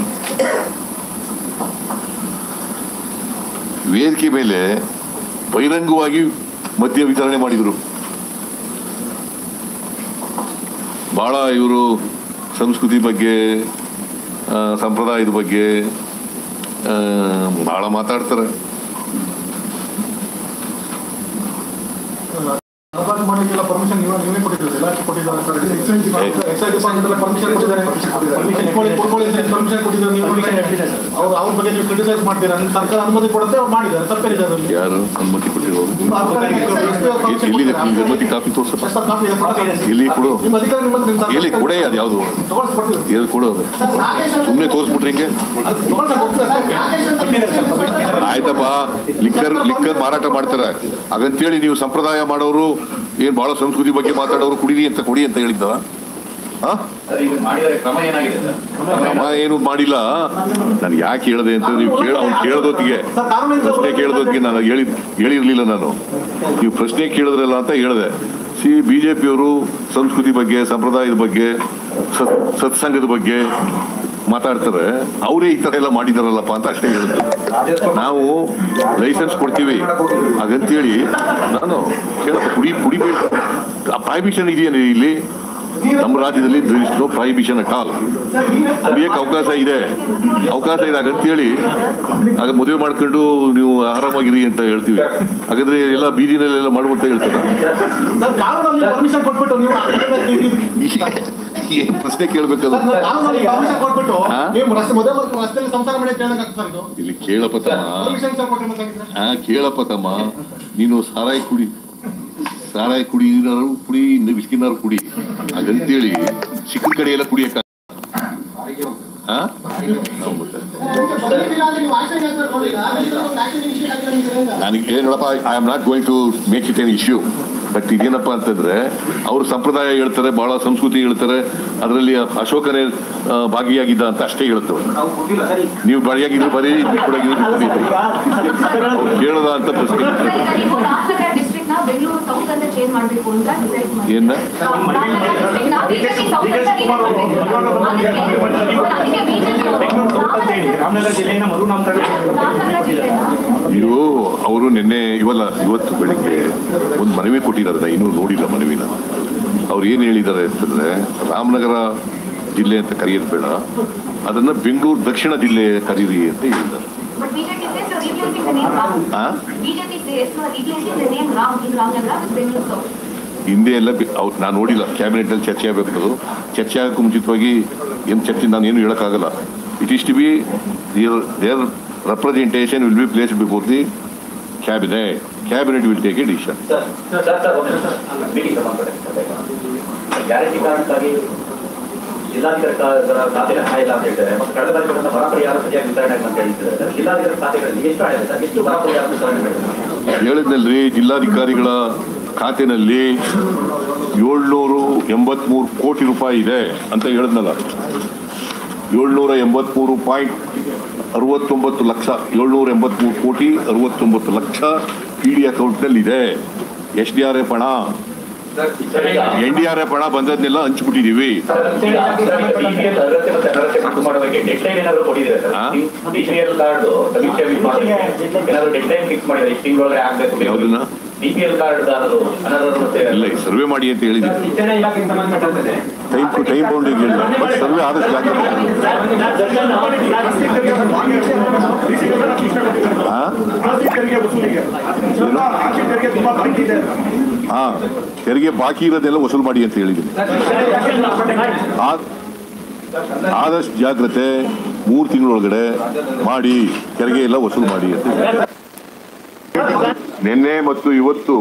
ವೇದಿಕೆ ಮೇಲೆ ಬಹಿರಂಗವಾಗಿ ಮದ್ಯ ವಿತರಣೆ ಮಾಡಿದರು ಬಹಳ ಇವರು ಸಂಸ್ಕೃತಿ ಬಗ್ಗೆ ಆ, ಸಂಪ್ರದಾಯದ ಬಗ್ಗೆ ಆ, ಬಹಳ ಮಾತಾಡ್ತಾರೆ ಅಪರಾಧ ಮಾಡ್ಲಿಕ್ಕೆಲ್ಲ ಪರ್ಮಿಷನ್ ನೀವು ನೀವೇ ಕೊಟ್ಟಿದ್ದೀರಿ ಎಲ್ಲ ಕೊಟ್ಟಿದ್ದಾರೆ ಸರ್ ಎಕ್ಸೈಸ್ ಡಿಪಾರ್ಟ್ಮೆಂಟ್ ಎಲ್ಲ ಪರ್ಮಿಷನ್ ಕೊಟ್ಟಿದ್ದಾರೆ ಪರ್ಮಿಷನ್ ಕೊಡ್ಕೊಳ್ಳಿ ಅಂತ ಪರ್ಮಿಷನ್ ಕೊಟ್ಟಿದ್ದಾರೆ ನೀವು ಪರ್ಮಿಷನ್ ಎಷ್ಟಿದೆ ಸರ್ ಅವ್ರು ಅವ್ರ ಬಗ್ಗೆ ನೀವು ಕ್ರಿಟಿಸೈಸ್ ಮಾಡ್ತೀರಾ ನಿಮ್ಮ ಸರ್ಕಾರ ಅನುಮತಿ ಕೊಡುತ್ತೆ ಅವ್ರು ಮಾಡಿದ್ದಾರೆ ತಪ್ಪೇನಿದೆ ಅದರಲ್ಲಿ ಯಾರು ಅನುಮತಿ ಕೊಟ್ಟಿರೋರು ನಿಮ್ಮ ಅಧಿಕಾರಿ ಎಷ್ಟು permission ಎಲ್ಲಿದೆ ಕೊಟ್ಟಿದ್ದಾರೆ? ನಿಮ್ಗೆ ಅನುಮತಿ ಕಾಪಿ ತೋರ್ಸಪ್ಪ ಸರ್, ಕಾಪಿ ಇದೆ, ಕಾಪಿ ಇದೆ. ಎಲ್ಲಿ ಕೊಡು ನಿಮ್ಮ ಅಧಿಕಾರಿ ನಿಮ್ಮ ಹತ್ರ ನಿಮ್ಮ ಸರ್ಕಾರ- ಎಲ್ಲಿ ಕೊಡೆ ಅದು ಯಾವುದು ತಗೊಳ್ಸ್ಕೊಡ್ತೀವಿ. ಎಲ್ಲಿ ಕೊಡು ಅದು ಸರ್, ನಾಗೇಶ್ ಅಂತ- ಸುಮ್ಮನೆ ತೋರಿಸ್ಬಿಟ್ರೆ ಹಿಂಗೆ ಅದು ತಗೊಳ್ಸಕ್ಕೆ ಹೋಗ್ತದೆ ಸರ್. ನಾಗೇಶ್ ಅಂತ- ಆಯ್ತಪ್ಪ ಲಿಕ್ಕರ್ ಲಿಕ್ಕರ್ ಮಾರಾಟ ಮಾಡ್ತಾರೆ ಹಾಗಂತೇಳಿ ನೀವು ಸಂಪ್ರದಾಯ ಮಾಡೋರು ಏನ್ ಬಹಳ ಸಂಸ್ಕೃತಿ ಬಗ್ಗೆ ಮಾತಾಡೋರು ಕುಡೀರಿ ಅಂತ ಕೊಡಿ ಅಂತ ಹೇಳಿದ್ದಾರ ಹಾ ಸರ್ ಈಗ ಮಾಡಿದರೆ ಕ್ರಮ ಏನಾಗಿದೆ ಸರ್ ಕ್ರಮ ಏನು ಮಾಡಿಲ್ಲ ನಾನು ಯಾಕೆ ಹೇಳಿದೆ ಅಂತ ನೀವು ಕೇಳ ಅವ್ನು ಕೇಳೋದೊತ್ತಿಗೆ ಸರ್, ಕಾನೂನಿನ ಪ್ರಶ್ನೆ ಕೇಳೋದೊತ್ತಿಗೆ ನಾನು ಹೇಳಿ ಹೇಳಿರ್ಲಿಲ್ಲ ನಾನು ನೀವು ಪ್ರಶ್ನೆ ಕೇಳಿದ್ರಲ್ಲ ಅಂತ ಹೇಳಿದೆ ಸಿ ಬಿ ಜೆ ಪಿಯವರು ಸಂಸ್ಕೃತಿ ಬಗ್ಗೆ ಸಂಪ್ರದಾಯದ ಬಗ್ಗೆ ಸತ್ ಸತ್ಸಂಗದ ಬಗ್ಗೆ ಮಾತಾಡ್ತಾರೆ ಅವರೇ ಈ ಥರ ಎಲ್ಲ ಮಾಡಿದಾರಲ್ಲಪ್ಪ ಅಂತ ಅಷ್ಟೇ ಹೇಳಿದ್ರು ನಾವು ಲೈಸೆನ್ಸ್ ಕೊಡ್ತೀವಿ ಹಾಗಂತೇಳಿ ನಾನು ಕೇಳಪ್ಪ ಕುಡಿ ಕುಡಿಬೇಕು ಪ್ರಾಹಿಬಿಷನ್ ಇದೆಯೇನು ಇಲ್ಲಿ ನಮ್ಮ ರಾಜ್ಯದಲ್ಲಿ ನೋ ಪ್ರಾಹಿಬಿಷನ್ ಅಟ್ ಆಲ್ ಕುಡಿಯಕ್ಕೆ ಅವಕಾಶ ಇದೆ ಅವಕಾಶ ಇದೆ ಹಾಗಂತೇಳಿ ಆಗ ಮದುವೆ ಮಾಡ್ಕೊಂಡು ನೀವು ಆರಾಮಾಗಿರಿ ಅಂತ ಹೇಳ್ತೀವಿ ಹಾಗಾದ್ರೆ ಎಲ್ಲ ಬೀದಿನಲ್ಲೆಲ್ಲ ಮಾಡುವಂತ ಹೇಳ್ತಾರೆ ಸರ್, ಕಾನೂನಲ್ಲಿ ಪರ್ಮಿಷನ್ ಕೊಟ್ಬಿಟ್ಟು ನೀವು ಏನ್ ಪ್ರಶ್ನೆ ಕೇಳ್ಬೇಕದು ಸರ್, ಕಾನೂನಲ್ಲಿ ಪರ್ಮಿಷನ್ ಕೊಟ್ಬಿಟ್ಟು ಹಾ? ನೀವು ರಸ್ತೆ ಮದುವೆ ಮಾಡ್ಕೊಂಡು ರಸ್ತೆಯಲ್ಲಿ ಸಂಸಾರ ಮಾಡಿ ಕೇಳಬೇಕಾಗ್ತದೆ ಸರ್ ಇದು ಇಲ್ಲಿ ಕೇಳಪ್ಪ ತಮ್ಮ ಪರ್ಮಿಷನ್ ಸರ್ ಕೊಟ್ಟಿರ್ಬೇಕಾಗಿತ್ತು ಹಾ ಕೇಳಪ್ಪ ತಮ್ಮ ನೀನು ಸಾರಾಯಿ ಕುಡಿ ಸಾರಾಯಿ ಕುಡಿನಾರು ಕುಡಿ ಇನ್ನು ಬಿಸ್ಕಿನಾರು ಕುಡಿ ಹಾಗಂತೇಳಿ ಸಿಕ್ಕ ಕಡೆ ಎಲ್ಲ ಕುಡಿಯಕ್ಕ ಹಾ ಹೌದು ಸರ್. ನನಗೆ ಏನಪ್ಪ I am not going to make it an issue but ಇದೇನಪ್ಪ ಅಂತಂದ್ರೆ ಅವ್ರ ಸಂಪ್ರದಾಯ ಹೇಳ್ತಾರೆ ಬಹಳ ಸಂಸ್ಕೃತಿ ಹೇಳ್ತಾರೆ ಅದರಲ್ಲಿ ಅಶೋಕನೇ ಆ, ಭಾಗಿಯಾಗಿದ್ದ ಅಂತ ಅಷ್ಟೇ ಹೇಳ್ತವೆ ನಾವು ಕೊಟ್ಟಿಲ್ಲ ಸರ್ ಈಗ ನೀವು ಭಾಗಿಯಾಗಿದ್ರು ಬರೀ ಕೊಡಾಗಿದ್ರು ಕುಡಿ ಅವ್ರು ಕೇಳದ ಅಂತ ಪ್ರಶ್ನೆ ನೀವು ರಾಮನಗರ ಡಿಸ್ಟ್ರಿಕ್ಟ್ ನ ಬೆಂಗಳೂರು ಸೌತ್ ಅಂತ ಚೇಂಜ್ ಮಾಡಬೇಕು ಅಂತ ಡಿಸೈಡ್ ಮಾಡಿ ಏನ ರಾಮನಗರ ಜಿಲ್ಲೆಯಿಂದ ಮರು ನೀವು ಅವರು ನಿನ್ನೆ ಇವಲ್ಲ ಇವತ್ತು ಬೆಳಿಗ್ಗೆ ಒಂದು ಮನವಿ ಕೊಟ್ಟಿದ್ದಾರೆ ಇನ್ನೂ ನೋಡಿಲ್ಲ ಮನವಿನ ಅವ್ರು ಏನು ಹೇಳಿದ್ದಾರೆ ಅಂತಂದ್ರೆ ರಾಮನಗರ ಜಿಲ್ಲೆ ಅಂತ ಕರೆಯೋದು ಬೇಡ ಅದನ್ನ ಬೆಂಗಳೂರು ದಕ್ಷಿಣ ಜಿಲ್ಲೆ ಕರೀರಿ ಅಂತ ಹೇಳಿದ್ದಾರೆ But BJP says you're replacing the name Ram. ಆ? BJP says you are replacing the name Ram in Ramnagar with Bengaluru South. ಹಿಂದೆ ಎಲ್ಲ ಬೆ- ಅವ್ರು ನಾನು ನೋಡಿಲ್ಲ ಕ್ಯಾಬಿನೆಟ್ನಲ್ಲಿ ಚರ್ಚೆ ಆಗಬೇಕು ಚರ್ಚೆ ಆಗೋಕ್ಕೂ ಮುಂಚಿತವಾಗಿ ಏನು ಚರ್ಚೆ ನಾನು ಏನು ಹೇಳೋಕ್ಕಾಗಲ್ಲ it is to be there there representation will be place before the cabinet cabinet will take a decision sir sir sir ಒಂದು ಸರ್ ಮೀಟಿಂಗ್ ಮಾತಾಡಿ ಗ್ಯಾರಂಟಿ ಕಾರ್ಡ್ಗಾಗಿ ಜಿಲ್ಲಾಧಿಕಾರಿಗಳ ಖಾತೆಗೆ ಹಣ ಇಲ್ಲ ಅಂತ ಹೇಳ್ತಾರೆ ಮತ್ತು ಕಳೆದ ಬಾರಿ ಕೊಟ್ಟಂತ ಬರ ಪರಿಹಾರ ಸರಿಯಾಗಿ ವಿತರಣೆ ಅಂತ ಹೇಳ್ತಿದ್ದಾರೆ ಸರ್ ಜಿಲ್ಲಾಧಿಕಾರಿ ಖಾತೆಗಳಲ್ಲಿ ಎಷ್ಟು ಹಣ ಇದೆ ಸರ್ ಎಷ್ಟು ಬರ ಪರಿಹಾರ ವಿತರಣೆ ಮಾಡಿದ್ದಾರೆ ಹೇಳಿದ್ನಲ್ರಿ ಜಿಲ್ಲಾಧಿಕಾರಿಗಳ ಖಾತೆನಲ್ಲಿ ಏಳ್ನೂರು ಎಂಬತ್ಮೂರು ಕೋಟಿ ರೂಪಾಯಿ ಇದೆ ಅಂತ ಹೇಳಿದ್ನಲ್ಲ ಏಳ್ನೂರ ಎಂಬತ್ಮೂರು ಪಾಯಿಂಟ್ ಅರವತ್ತೊಂಬತ್ತು ಲಕ್ಷ ಏಳ್ನೂರ ಎಂಬತ್ಮೂರು ಕೋಟಿ ಅರವತ್ತೊಂಬತ್ತು ಲಕ್ಷ ಪಿ ಡಿ ಅಕೌಂಟ್ನಲ್ಲಿ ಇದೆ ಎಸ್ ಡಿ ಆರ್ ಎಫ್ ಹಣ ಎನ್ ಡಿ ಆರ್ ಎಫ್ ಹಣ ಬಂದದ್ನೆಲ್ಲ ಹಂಚ್ಬಿಟ್ಟಿದೀವಿ BPL ಅರ್ಹತೆ ಮತ್ತೆ ಅನರ್ಹತೆ ಪಟ್ಟಿ ಮಾಡೋದಕ್ಕೆ ಡೆಡ್ಲೈನ್ ಏನಾದ್ರು ಕೊಟ್ಟಿದ್ದೀರಾ ಸರ್ ಹಾ? ಬಿಪಿಎಲ್ ಕಾರ್ಡ್ ಸಮೀಕ್ಷೆ ಮಾಡೋದಕ್ಕೆ ಏನಾದ್ರು ಡೆಡ್ಲೈನ್ ಫಿಕ್ಸ್ ಮಾಡಿದ್ರೆ ಇಷ್ಟು ತಿಂಗಳೊಳಗೆ ಆಗ್ಬೇಕು ಯಾವ್ದನ್ನ? ಬಿಪಿಎಲ್ ಕಾರ್ಡ್ ದಾರರು ಅನರ್ಹರು ಮತ್ತೆ ಇಲ್ಲ ಸರ್ವೆ ಮಾಡಿ ಅಂತ ಹೇಳಿದ್ದೀನಿ ಶಿಕ್ಷಣ ಇಲಾಖೆಗೆ ಸಂಬಂಧಪಟ್ಟಂತೆ ಟೈಮ್ ಟು ಟೈಮ್ ಬೌಂಡಿಂಗ್ ಹೇಳಿಲ್ಲ ಬಟ್ ಸರ್ವೆ ಆದಷ್ಟು ಜಾಗ್ರತೆ ಹಾ? ಹಾ ತೆರಿಗೆ ಬಾಕಿ ಇರೋದೆಲ್ಲ ವಸೂಲು ಮಾಡಿ ಅಂತ ಹೇಳಿದ್ದೀನಿ ಆ- ಆದಷ್ಟು ಜಾಗ್ರತೆ ಮೂರು ತಿಂಗಳೊಳಗಡೆ ಮಾಡಿ ತೆರಿಗೆ ಎಲ್ಲ ವಸೂಲು ಮಾಡಿ ಅಂತ ಹೇಳಿ. ನಿನ್ನೆ ಮತ್ತು ಇವತ್ತು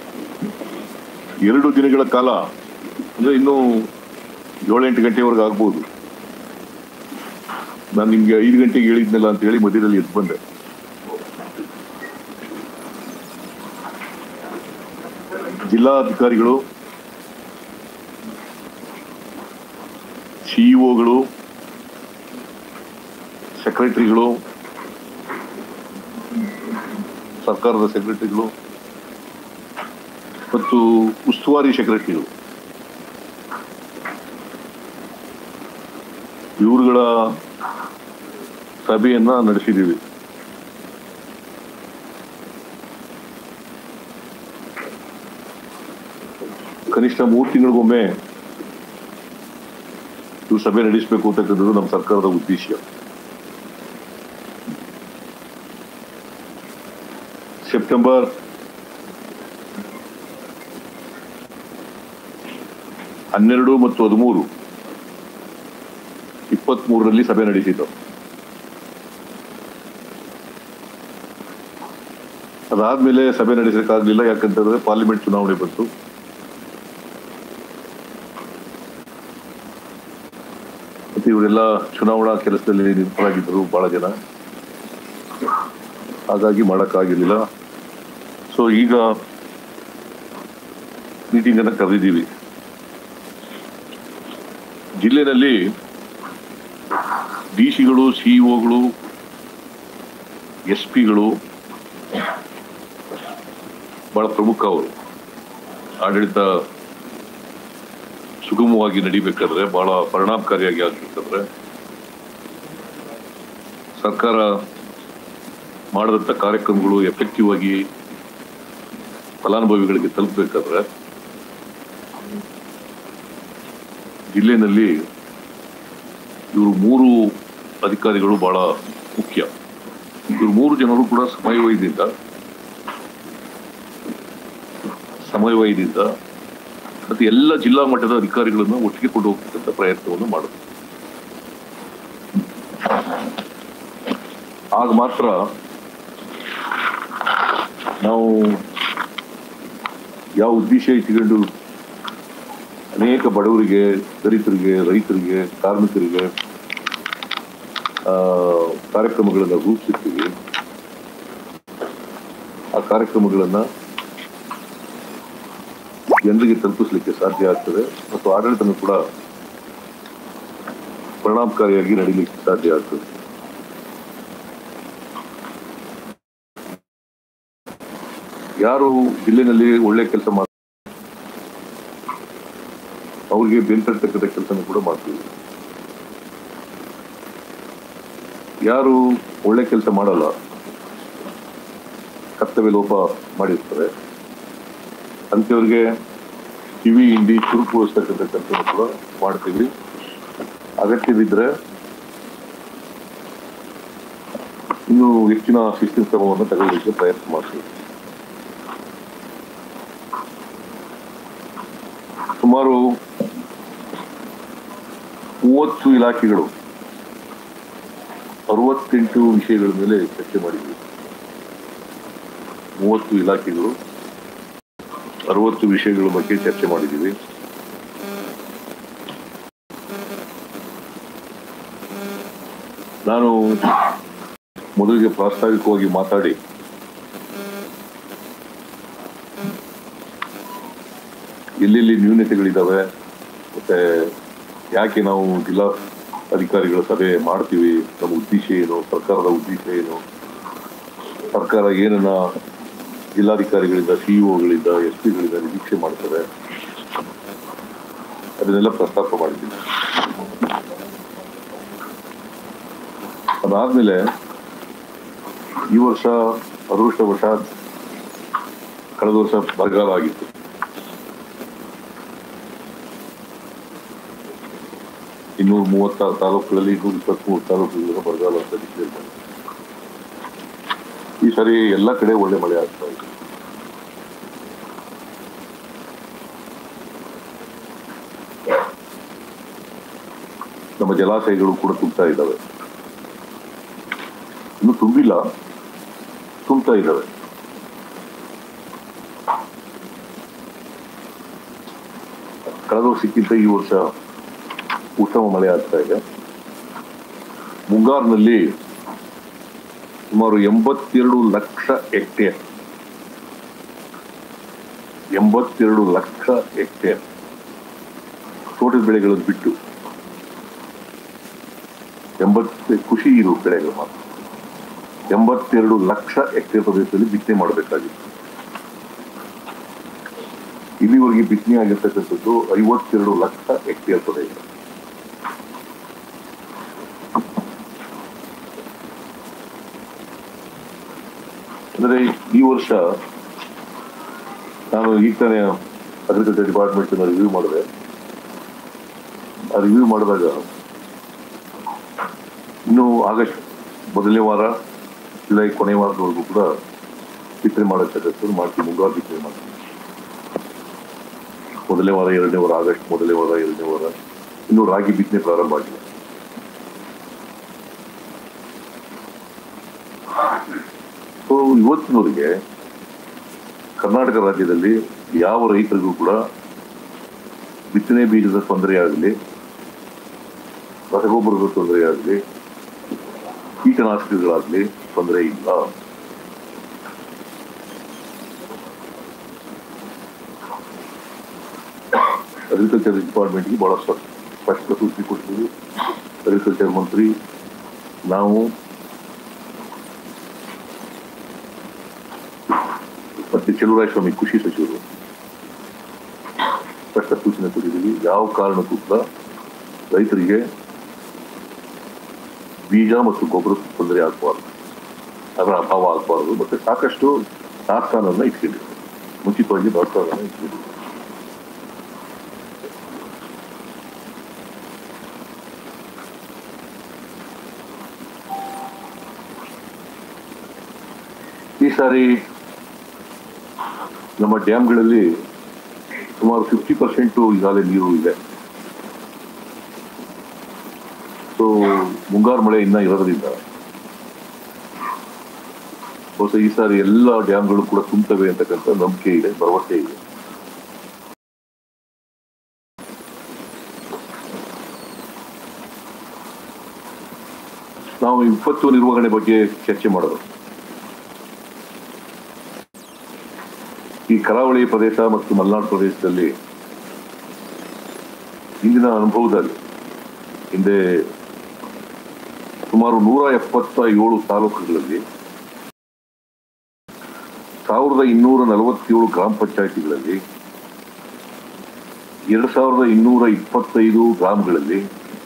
ಎರಡು ದಿನಗಳ ಕಾಲ ಅಂದ್ರೆ ಇನ್ನು ಏಳೆಂಟು ಗಂಟೆವರೆಗೆ ಆಗ್ಬೋದು ನಾನು ನಿಮ್ಗೆ ಐದು ಗಂಟೆಗೆ ಹೇಳಿದ್ನಲ್ಲ ಅಂತ ಹೇಳಿ ಮಧ್ಯದಲ್ಲಿ ಎದ್ದು ಬಂದೆ ಜಿಲ್ಲಾಧಿಕಾರಿಗಳು ಸಿಇಒಗಳು ಸೆಕ್ರೆಟರಿಗಳು ಸರ್ಕಾರದ ಸೆಕ್ರೆಟರಿಗಳು ಮತ್ತು ಉಸ್ತುವಾರಿ ಸೆಕ್ರೆಟರಿಗಳು ಇವರುಗಳ ಸಭೆಯನ್ನ ನಡೆಸಿದ್ದೀವಿ ಕನಿಷ್ಠ ಮೂರು ತಿಂಗಳಿಗೊಮ್ಮೆ ಇವು ಸಭೆ ನಡೆಸಬೇಕು ಅಂತಕ್ಕಂಥದ್ದು ನಮ್ಮ ಸರ್ಕಾರದ ಉದ್ದೇಶ ಸೆಪ್ಟೆಂಬರ್ ಹನ್ನೆರಡು ಮತ್ತು ಹದಿಮೂರು ಇಪ್ಪತ್ಮೂರರಲ್ಲಿ ಸಭೆ ನಡೆಸಿದ್ದು ಅದಾದ್ಮೇಲೆ ಸಭೆ ನಡೆಸಕ್ಕಾಗ್ಲಿಲ್ಲ ಯಾಕಂತಂದ್ರೆ ಪಾರ್ಲಿಮೆಂಟ್ ಚುನಾವಣೆ ಬಂತು ಮತ್ತೆ ಇವರೆಲ್ಲ ಚುನಾವಣಾ ಕೆಲಸದಲ್ಲಿ ನಿರತರಾಗಿದ್ದರು ಬಹಳ ಜನ ಹಾಗಾಗಿ ಮಾಡಕ್ಕಾಗಿರ್ಲಿಲ್ಲ ಸೊ ಈಗ ಮೀಟಿಂಗ್ ಅನ್ನ ಕರೆದಿದ್ದೀವಿ ಜಿಲ್ಲೆನಲ್ಲಿ ಡಿ ಸಿಗಳು ಸಿಇಒಗಳು ಎಸ್ ಪಿಗಳು ಬಹಳ ಪ್ರಮುಖ ಅವರು ಆಡಳಿತ ಸುಗಮವಾಗಿ ನಡಿಬೇಕಾದ್ರೆ ಬಹಳ ಪರಿಣಾಮಕಾರಿಯಾಗಿ ಆಗ್ಬೇಕಾದ್ರೆ ಸರ್ಕಾರ ಮಾಡಿದಂಥ ಕಾರ್ಯಕ್ರಮಗಳು ಎಫೆಕ್ಟಿವ್ ಆಗಿ ಫಲಾನುಭವಿಗಳಿಗೆ ತಲುಪಬೇಕಾದ್ರೆ ಜಿಲ್ಲೆನಲ್ಲಿ ಇವರು ಮೂರು ಅಧಿಕಾರಿಗಳು ಬಹಳ ಮುಖ್ಯ ಇವರು ಮೂರು ಜನರು ಕೂಡ ಸಮಯವಯದಿಂದ ಸಮಯವಯದಿಂದ ಮತ್ತೆ ಎಲ್ಲ ಜಿಲ್ಲಾ ಮಟ್ಟದ ಅಧಿಕಾರಿಗಳನ್ನು ಒಟ್ಟಿಗೆ ಕೊಂಡು ಹೋಗ್ತಕ್ಕಂಥ ಪ್ರಯತ್ನವನ್ನು ಮಾಡುದು ಆಗ ಮಾತ್ರ ನಾವು ಯಾವ ಉದ್ದೇಶ ಇಟ್ಟುಕೊಂಡು ಅನೇಕ ಬಡವರಿಗೆ ದಲಿತರಿಗೆ ರೈತರಿಗೆ ಕಾರ್ಮಿಕರಿಗೆ ಆ, ಕಾರ್ಯಕ್ರಮಗಳನ್ನು ರೂಪಿಸಿರ್ತೀವಿ ಆ ಕಾರ್ಯಕ್ರಮಗಳನ್ನ ಜನರಿಗೆ ತಲುಪಿಸಲಿಕ್ಕೆ ಸಾಧ್ಯ ಆಗ್ತದೆ ಮತ್ತು ಆಡಳಿತನೂ ಕೂಡ ಪರಿಣಾಮಕಾರಿಯಾಗಿ ನಡೀಲಿಕ್ಕೆ ಸಾಧ್ಯ ಆಗ್ತದೆ ಯಾರು ಜಿಲ್ಲೆನಲ್ಲಿ ಒಳ್ಳೆ ಕೆಲಸ ಮಾಡ ಅವ್ರಿಗೆ ಬೆಂತಕ್ಕಂಥ ಕೆಲಸನೂ ಕೂಡ ಮಾಡ್ತೀವಿ ಯಾರು ಒಳ್ಳೆ ಕೆಲಸ ಮಾಡಲ್ಲ ಕರ್ತವ್ಯ ಲೋಪ ಮಾಡಿರ್ತಾರೆ ಅಂಥವ್ರಿಗೆ ಕಿವಿ ಹಿಂಡಿ ಚುರುಕುಗೊಳಿಸ್ತಕ್ಕಂಥ ಕೆಲಸ ಕೂಡ ಮಾಡ್ತೀವಿ ಅಗತ್ಯವಿದ್ರೆ ಇನ್ನು ಹೆಚ್ಚಿನ ಶಿಸ್ತಿನ ಕ್ರಮವನ್ನು ತಗೊಳ್ಳಿಕ್ಕೆ ಪ್ರಯತ್ನ ಮಾಡ್ತೀವಿ ಸುಮಾರು ಮೂವತ್ತು ಇಲಾಖೆಗಳು ಅರವತ್ತೆಂಟು ವಿಷಯಗಳ ಮೇಲೆ ಚರ್ಚೆ ಮಾಡಿದ್ವಿ ಮೂವತ್ತು ಇಲಾಖೆಗಳು ಅರವತ್ತು ವಿಷಯಗಳ ಬಗ್ಗೆ ಚರ್ಚೆ ಮಾಡಿದ್ದೀವಿ ನಾನು ಮೊದಲಿಗೆ ಪ್ರಾಸ್ತಾವಿಕವಾಗಿ ಮಾತಾಡಿ ಎಲ್ಲೆಲ್ಲಿ ನ್ಯೂನತೆಗಳಿದ್ದಾವೆ ಮತ್ತೆ ಯಾಕೆ ನಾವು ಜಿಲ್ಲಾ ಅಧಿಕಾರಿಗಳ ಸಭೆ ಮಾಡ್ತೀವಿ ನಮ್ಮ ಉದ್ದೇಶ ಏನು ಸರ್ಕಾರದ ಉದ್ದೇಶ ಏನು ಸರ್ಕಾರ ಏನನ್ನ ಜಿಲ್ಲಾಧಿಕಾರಿಗಳಿಂದ ಸಿಇಒಗಳಿಂದ ಎಸ್ ಪಿಗಳಿಂದ ನಿರೀಕ್ಷೆ ಮಾಡ್ತಾರೆ ಅದನ್ನೆಲ್ಲ ಪ್ರಸ್ತಾಪ ಮಾಡಿದ್ದೀನಿ ಅದಾದ್ಮೇಲೆ ಈ ವರ್ಷ ಅದೃಷ್ಟ ವರ್ಷ ಕಳೆದ ವರ್ಷ ಬರಗಾಲ ಆಗಿತ್ತು ಇನ್ನೂರ ಮೂವತ್ತಾರು ತಾಲೂಕುಗಳಲ್ಲಿ ಇನ್ನೂರ ಇಪ್ಪತ್ಮೂರು ತಾಲೂಕುಗಳ ಬರಗಾಲ ಅಂತ ಡಿಕ್ಲೇರ್ ಮಾಡಿದೆ ಈ ಸರಿ ಎಲ್ಲ ಕಡೆ ಒಳ್ಳೆ ಮಳೆ ಆಗ್ತಾ ಇದೆ ನಮ್ಮ ಜಲಾಶಯಗಳು ಕೂಡ ತುಂಬ್ತಾ ಇದ್ದಾವೆ ಇನ್ನು ತುಂಬಿಲ್ಲ ತುಂಬ್ತಾ ಇದ್ದಾವೆ ಕಳೆದ ವರ್ಷಕ್ಕಿಂತ ಈ ವರ್ಷ ಉತ್ತಮ ಮಳೆ ಆಗ್ತಾ ಇದೆ ಮುಂಗಾರಿನಲ್ಲಿ ಸುಮಾರು ಎಂಬತ್ತೆರಡು ಲಕ್ಷ ಹೆಕ್ಟೇರ್ ಎಂಬತ್ತೆರಡು ಲಕ್ಷ ಹೆಕ್ಟೇರ್ ತೋಟದ ಬೆಳೆಗಳನ್ನು ಬಿಟ್ಟು ಎಂಬತ್ತು ಕೃಷಿ ಇರು ಬೆಳೆಗಳು ಮಾತ್ರ ಎಂಬತ್ತೆರಡು ಲಕ್ಷ ಹೆಕ್ಟೇರ್ ಪ್ರದೇಶದಲ್ಲಿ ಬಿತ್ತನೆ ಮಾಡಬೇಕಾಗಿತ್ತು ಇಲ್ಲಿವರೆಗೆ ಬಿತ್ತನೆ ಆಗಿರ್ತಕ್ಕಂಥದ್ದು ಐವತ್ತೆರಡು ಲಕ್ಷ ಹೆಕ್ಟೇರ್ ಪ್ರದೇಶ ಅಂದರೆ ಈ ವರ್ಷ ನಾನು ಈಗ ತಾನೇ ಅಗ್ರಿಕಲ್ಚರ್ ಡಿಪಾರ್ಟ್ಮೆಂಟ್ ರಿವ್ಯೂ ಮಾಡಿದೆ ಆ ರಿವ್ಯೂ ಮಾಡಿದಾಗ ಇನ್ನು ಆಗಸ್ಟ್ ಮೊದಲನೇ ವಾರ ಜುಲೈ ಕೊನೆ ವಾರದವರೆಗೂ ಕೂಡ ಬಿತ್ತನೆ ಮಾಡತಕ್ಕಂಥದ್ದು ಮಾಡ್ತೀವಿ ಮುಂಗಾರು ಬಿತ್ತನೆ ಮಾಡ್ತೀವಿ ಮೊದಲನೇ ವಾರ ಎರಡನೇ ವಾರ ಆಗಸ್ಟ್ ಮೊದಲನೇ ವಾರ ಎರಡನೇ ವಾರ ಇನ್ನು ರಾಗಿ ಬಿತ್ತನೆ ಪ್ರಾರಂಭ ಆಗಿಲ್ಲ ಸೊ ಇವತ್ತಿನವರೆಗೆ ಕರ್ನಾಟಕ ರಾಜ್ಯದಲ್ಲಿ ಯಾವ ರೈತರಿಗೂ ಕೂಡ ಬಿತ್ತನೆ ಬೀಜದ ತೊಂದರೆ ಆಗಲಿ ರಸಗೊಬ್ಬರದ ತೊಂದರೆ ಆಗಲಿ ಕೀಟನಾಶಕಗಳಾಗಲಿ ತೊಂದರೆ ಇಲ್ಲ ಅಗ್ರಿಕಲ್ಚರ್ ಡಿಪಾರ್ಟ್ಮೆಂಟ್ಗೆ ಬಹಳ ಸ್ಪ- ಸ್ಪಷ್ಟ ಸೂಚನೆ ಕೊಡ್ತೀವಿ ಅಗ್ರಿಕಲ್ಚರ್ ಮಂತ್ರಿ ನಾವು ಮತ್ತೆ ಸ್ವಾಮಿ ಕೃಷಿ ಸಚಿವರು ಸ್ಪಷ್ಟ ಸೂಚನೆ ಕೊಟ್ಟಿದ್ದೀವಿ ಯಾವ ಕಾರಣಕ್ಕೂ ಕೂಡ ರೈತರಿಗೆ ಬೀಜ ಮತ್ತು ಗೊಬ್ಬರ ತೊಂದರೆ ಆಗಬಾರ್ದು ಅದರ ಅಭಾವ ಆಗಬಾರ್ದು ಮತ್ತೆ ಸಾಕಷ್ಟು ದಾಸ್ತಾನನ್ನ ಇಟ್ಕೊಂಡಿದ್ದಾರೆ ಮುಂಚಿತವಾಗಿ ದಾಸ್ತಾನನ್ನ ಇಟ್ಕೊಂಡಿದ್ದಾರೆ ಈ ಸಾರಿ ನಮ್ಮ ಡ್ಯಾಮ್ಗಳಲ್ಲಿ ಸುಮಾರು ಫಿಫ್ಟಿ ಪರ್ಸೆಂಟು ಈಗಾಗಲೇ ನೀರು ಇದೆ ಸೊ ಮುಂಗಾರು ಮಳೆ ಇನ್ನ ಇರೋದ್ರಿಂದ ಬಹುಶಃ ಈ ಸಾರಿ ಎಲ್ಲ ಡ್ಯಾಮ್ಗಳು ಕೂಡ ತುಂಬುತ್ತವೆ ಅಂತಕ್ಕಂಥ ನಂಬಿಕೆ ಇದೆ ಭರವಸೆ ಇದೆ ನಾವು ವಿಪತ್ತು ನಿರ್ವಹಣೆ ಬಗ್ಗೆ ಚರ್ಚೆ ಮಾಡೋದು ಈ ಕರಾವಳಿ ಪ್ರದೇಶ ಮತ್ತು ಮಲೆನಾಡು ಪ್ರದೇಶದಲ್ಲಿ ಇಂದಿನ ಅನುಭವದಲ್ಲಿ ಹಿಂದೆ ಸುಮಾರು ನೂರ ಎಪ್ಪತ್ತ ಏಳು ತಾಲೂಕುಗಳಲ್ಲಿ ಸಾವಿರದ ಇನ್ನೂರ ನಲವತ್ತೇಳು ಗ್ರಾಮ ಪಂಚಾಯಿತಿಗಳಲ್ಲಿ ಎರಡು ಸಾವಿರದ ಇನ್ನೂರ ಇಪ್ಪತ್ತೈದು ಗ್ರಾಮಗಳಲ್ಲಿ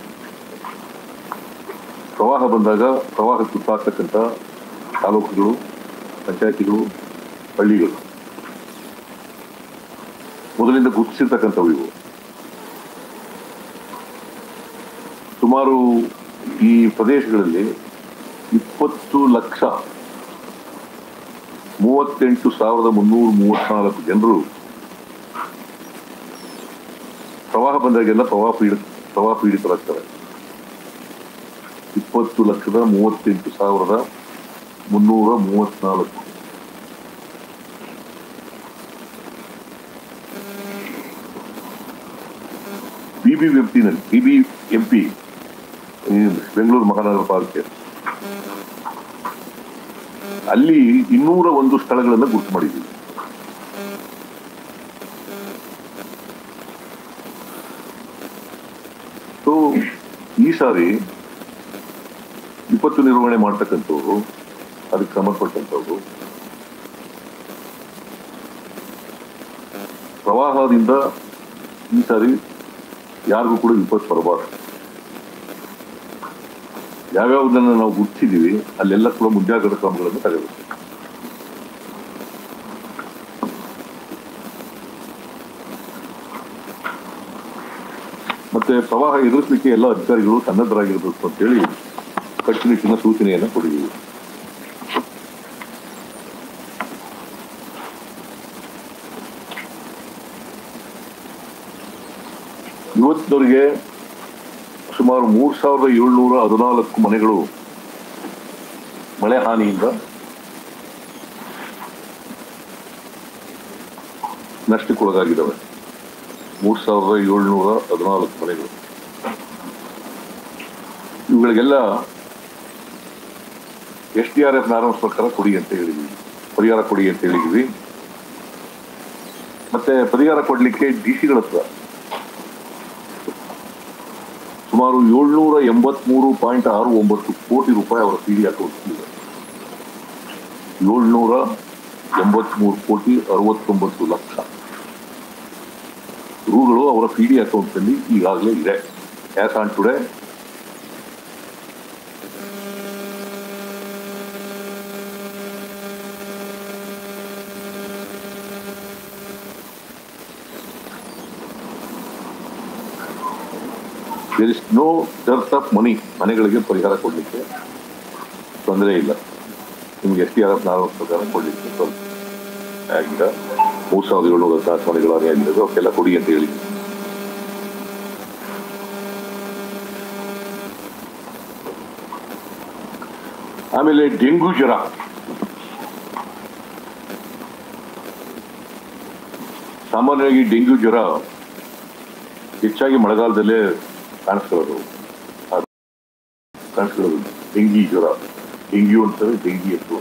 ಪ್ರವಾಹ ಬಂದಾಗ ಪ್ರವಾಹ ತುತ್ತಾಗ್ತಕ್ಕಂಥ ತಾಲೂಕುಗಳು ಪಂಚಾಯಿತಿಗಳು ಹಳ್ಳಿಗಳು ಮೊದಲಿಂದ ಗುರುತಿಸಿರ್ತಕ್ಕಂಥವು ಇವು ಸುಮಾರು ಈ ಪ್ರದೇಶಗಳಲ್ಲಿ ಇಪ್ಪತ್ತು ಲಕ್ಷ ಮೂವತ್ತೆಂಟು ಸಾವಿರದ ಮುನ್ನೂರ ಮೂವತ್ನಾಲ್ಕು ಜನರು ಪ್ರವಾಹ ಬಂದಾಗೆಲ್ಲ ಪ್ರವಾಹ ಪೀಡ ಪ್ರವಾಹ ಪೀಡಿತರಾಗ್ತಾರೆ ಇಪ್ಪತ್ತು ಲಕ್ಷದ ಮೂವತ್ತೆಂಟು ಸಾವಿರದ ಮುನ್ನೂರ ಮೂವತ್ನಾಲ್ಕು ಬಿಬಿಎಂಪಿನಲ್ಲಿ ಬಿಬಿಎಂಪಿ ಈ ಬೆಂಗಳೂರು ಮಹಾನಗರ ಪಾಲಿಕೆ ಅಲ್ಲಿ ಇನ್ನೂರ ಒಂದು ಸ್ಥಳಗಳನ್ನು ಗುರುತು ಮಾಡಿದ್ದೀವಿ ಸೊ ಈ ಸಾರಿ ವಿಪತ್ತು ನಿರ್ವಹಣೆ ಮಾಡ್ತಕ್ಕಂಥವ್ರು ಅದಕ್ಕೆ ಸಂಬಂಧಪಟ್ಟಂಥವ್ರು ಪ್ರವಾಹದಿಂದ ಈ ಸಾರಿ ಯಾರಿಗೂ ಕೂಡ ವಿಪತ್ತು ಬರಬಾರ್ದು ಯಾವ್ಯಾವುದನ್ನ ನಾವು ಗುರುತಿಸಿದೀವಿ ಅಲ್ಲೆಲ್ಲ ಕೂಡ ಮುಂಜಾಗ್ರತಾ ಕ್ರಮಗಳನ್ನು ತಗೋಬೇಕು ಮತ್ತೆ ಪ್ರವಾಹ ಎದುರಿಸಲಿಕ್ಕೆ ಎಲ್ಲ ಅಧಿಕಾರಿಗಳು ಸನ್ನದ್ಧರಾಗಿರಬೇಕು ಅಂತೇಳಿ ಕಟ್ಟುನಿಟ್ಟಿನ ಸೂಚನೆಯನ್ನು ಕೊಟ್ಟಿದ್ದೀವಿ ಇವತ್ತಿನವರೆಗೆ ಸುಮಾರು ಮೂರ್ ಸಾವಿರದ ಏಳ್ನೂರ ಹದಿನಾಲ್ಕು ಮನೆಗಳು ಮಳೆ ಹಾನಿಯಿಂದ ನಷ್ಟಕ್ಕೊಳಗಾಗಿದ್ದಾವೆ ಮೂರ್ ಸಾವಿರದ ಏಳ್ನೂರ ಹದಿನಾಲ್ಕು ಮನೆಗಳು ಇವುಗಳಿಗೆಲ್ಲ S D R F norms ಪ್ರಕಾರ ಕೊಡಿ ಅಂತ ಹೇಳಿದ್ವಿ ಪರಿಹಾರ ಕೊಡಿ ಅಂತ ಹೇಳಿದ್ವಿ ಮತ್ತೆ ಪರಿಹಾರ ಕೊಡ್ಲಿಕ್ಕೆ ಡಿ ಸಿಗಳ ಹತ್ರ ಸುಮಾರು ಏಳ್ನೂರ ಎಂಬತ್ಮೂರು ಪಾಯಿಂಟ್ ಆರು ಒಂಬತ್ತು ಕೋಟಿ ರೂಪಾಯಿ ಅವರ ಪಿ ಡಿ ಅಕೌಂಟ್ ಇದೆ ಏಳ್ನೂರ ಎಂಬತ್ಮೂರು ಕೋಟಿ ಅರವತ್ತೊಂಬತ್ತು ಲಕ್ಷ ರೂಗಳು ಅವರ ಪಿ ಡಿ ಅಕೌಂಟ್ನಲ್ಲಿ ಈಗಾಗಲೇ ಇದೆ as on today there is no dearth of money ಮನೆಗಳಿಗೆ ಪರಿಹಾರ ಕೊಡಲಿಕ್ಕೆ ತೊಂದರೆ ಇಲ್ಲ ನಿಮ್ಗೆ ಎಸ್ ಟಿ ಆರ್ ಎಫ್ ನಾಲ್ಕು ಪ್ರಕಾರ ಕೊಡಲಿಕ್ಕೆ ತೊಂದರೆ ಈಗ ಮೂರು ಸಾವಿರದ ಏಳ್ನೂರ ಹದಿನಾಲ್ಕು ಮನೆಗಳು ಆಗಿರೋದು ಅವಕ್ಕೆಲ್ಲ ಕೊಡಿ ಅಂತ ಹೇಳಿ ಆಮೇಲೆ ಡೆಂಗು ಜ್ವರ ಸಾಮಾನ್ಯವಾಗಿ ಡೆಂಗ್ಯೂ ಜ್ವರ ಹೆಚ್ಚಾಗಿ ಮಳೆಗಾಲದಲ್ಲೇ ಕಾಣಿಸ್ಕೊಳ್ಳೋದು ಅದು ಕಾಣಿಸ್ಕೊಳ್ಳೋದು ಡೆಂಗಿ ಜ್ವರ ಡೆಂಗ್ಯೂ ಅಂತಾರೆ ಡೆಂಗಿ ಅಂತ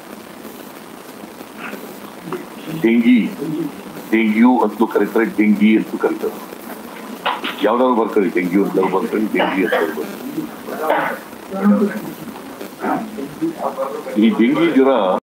ಡೆಂಗಿ ಡೆಂಗ್ಯೂ ಅಂತಲೂ ಕರೀತಾರೆ ಡೆಂಗಿ ಅಂತಲೂ ಕರೀತಾರೆ ಯಾವ್ದಾದ್ರು ಬರ್ಕೊಳ್ಳಿ ಡೆಂಗ್ಯೂ ಅಂತ ಬರ್ಕೊಳ್ಳಿ ಡೆಂಗಿ ಅಂತ ಬರ್ಕೊಳ್ಳಿ ಈ ಡೆಂಗಿ ಜ್ವರ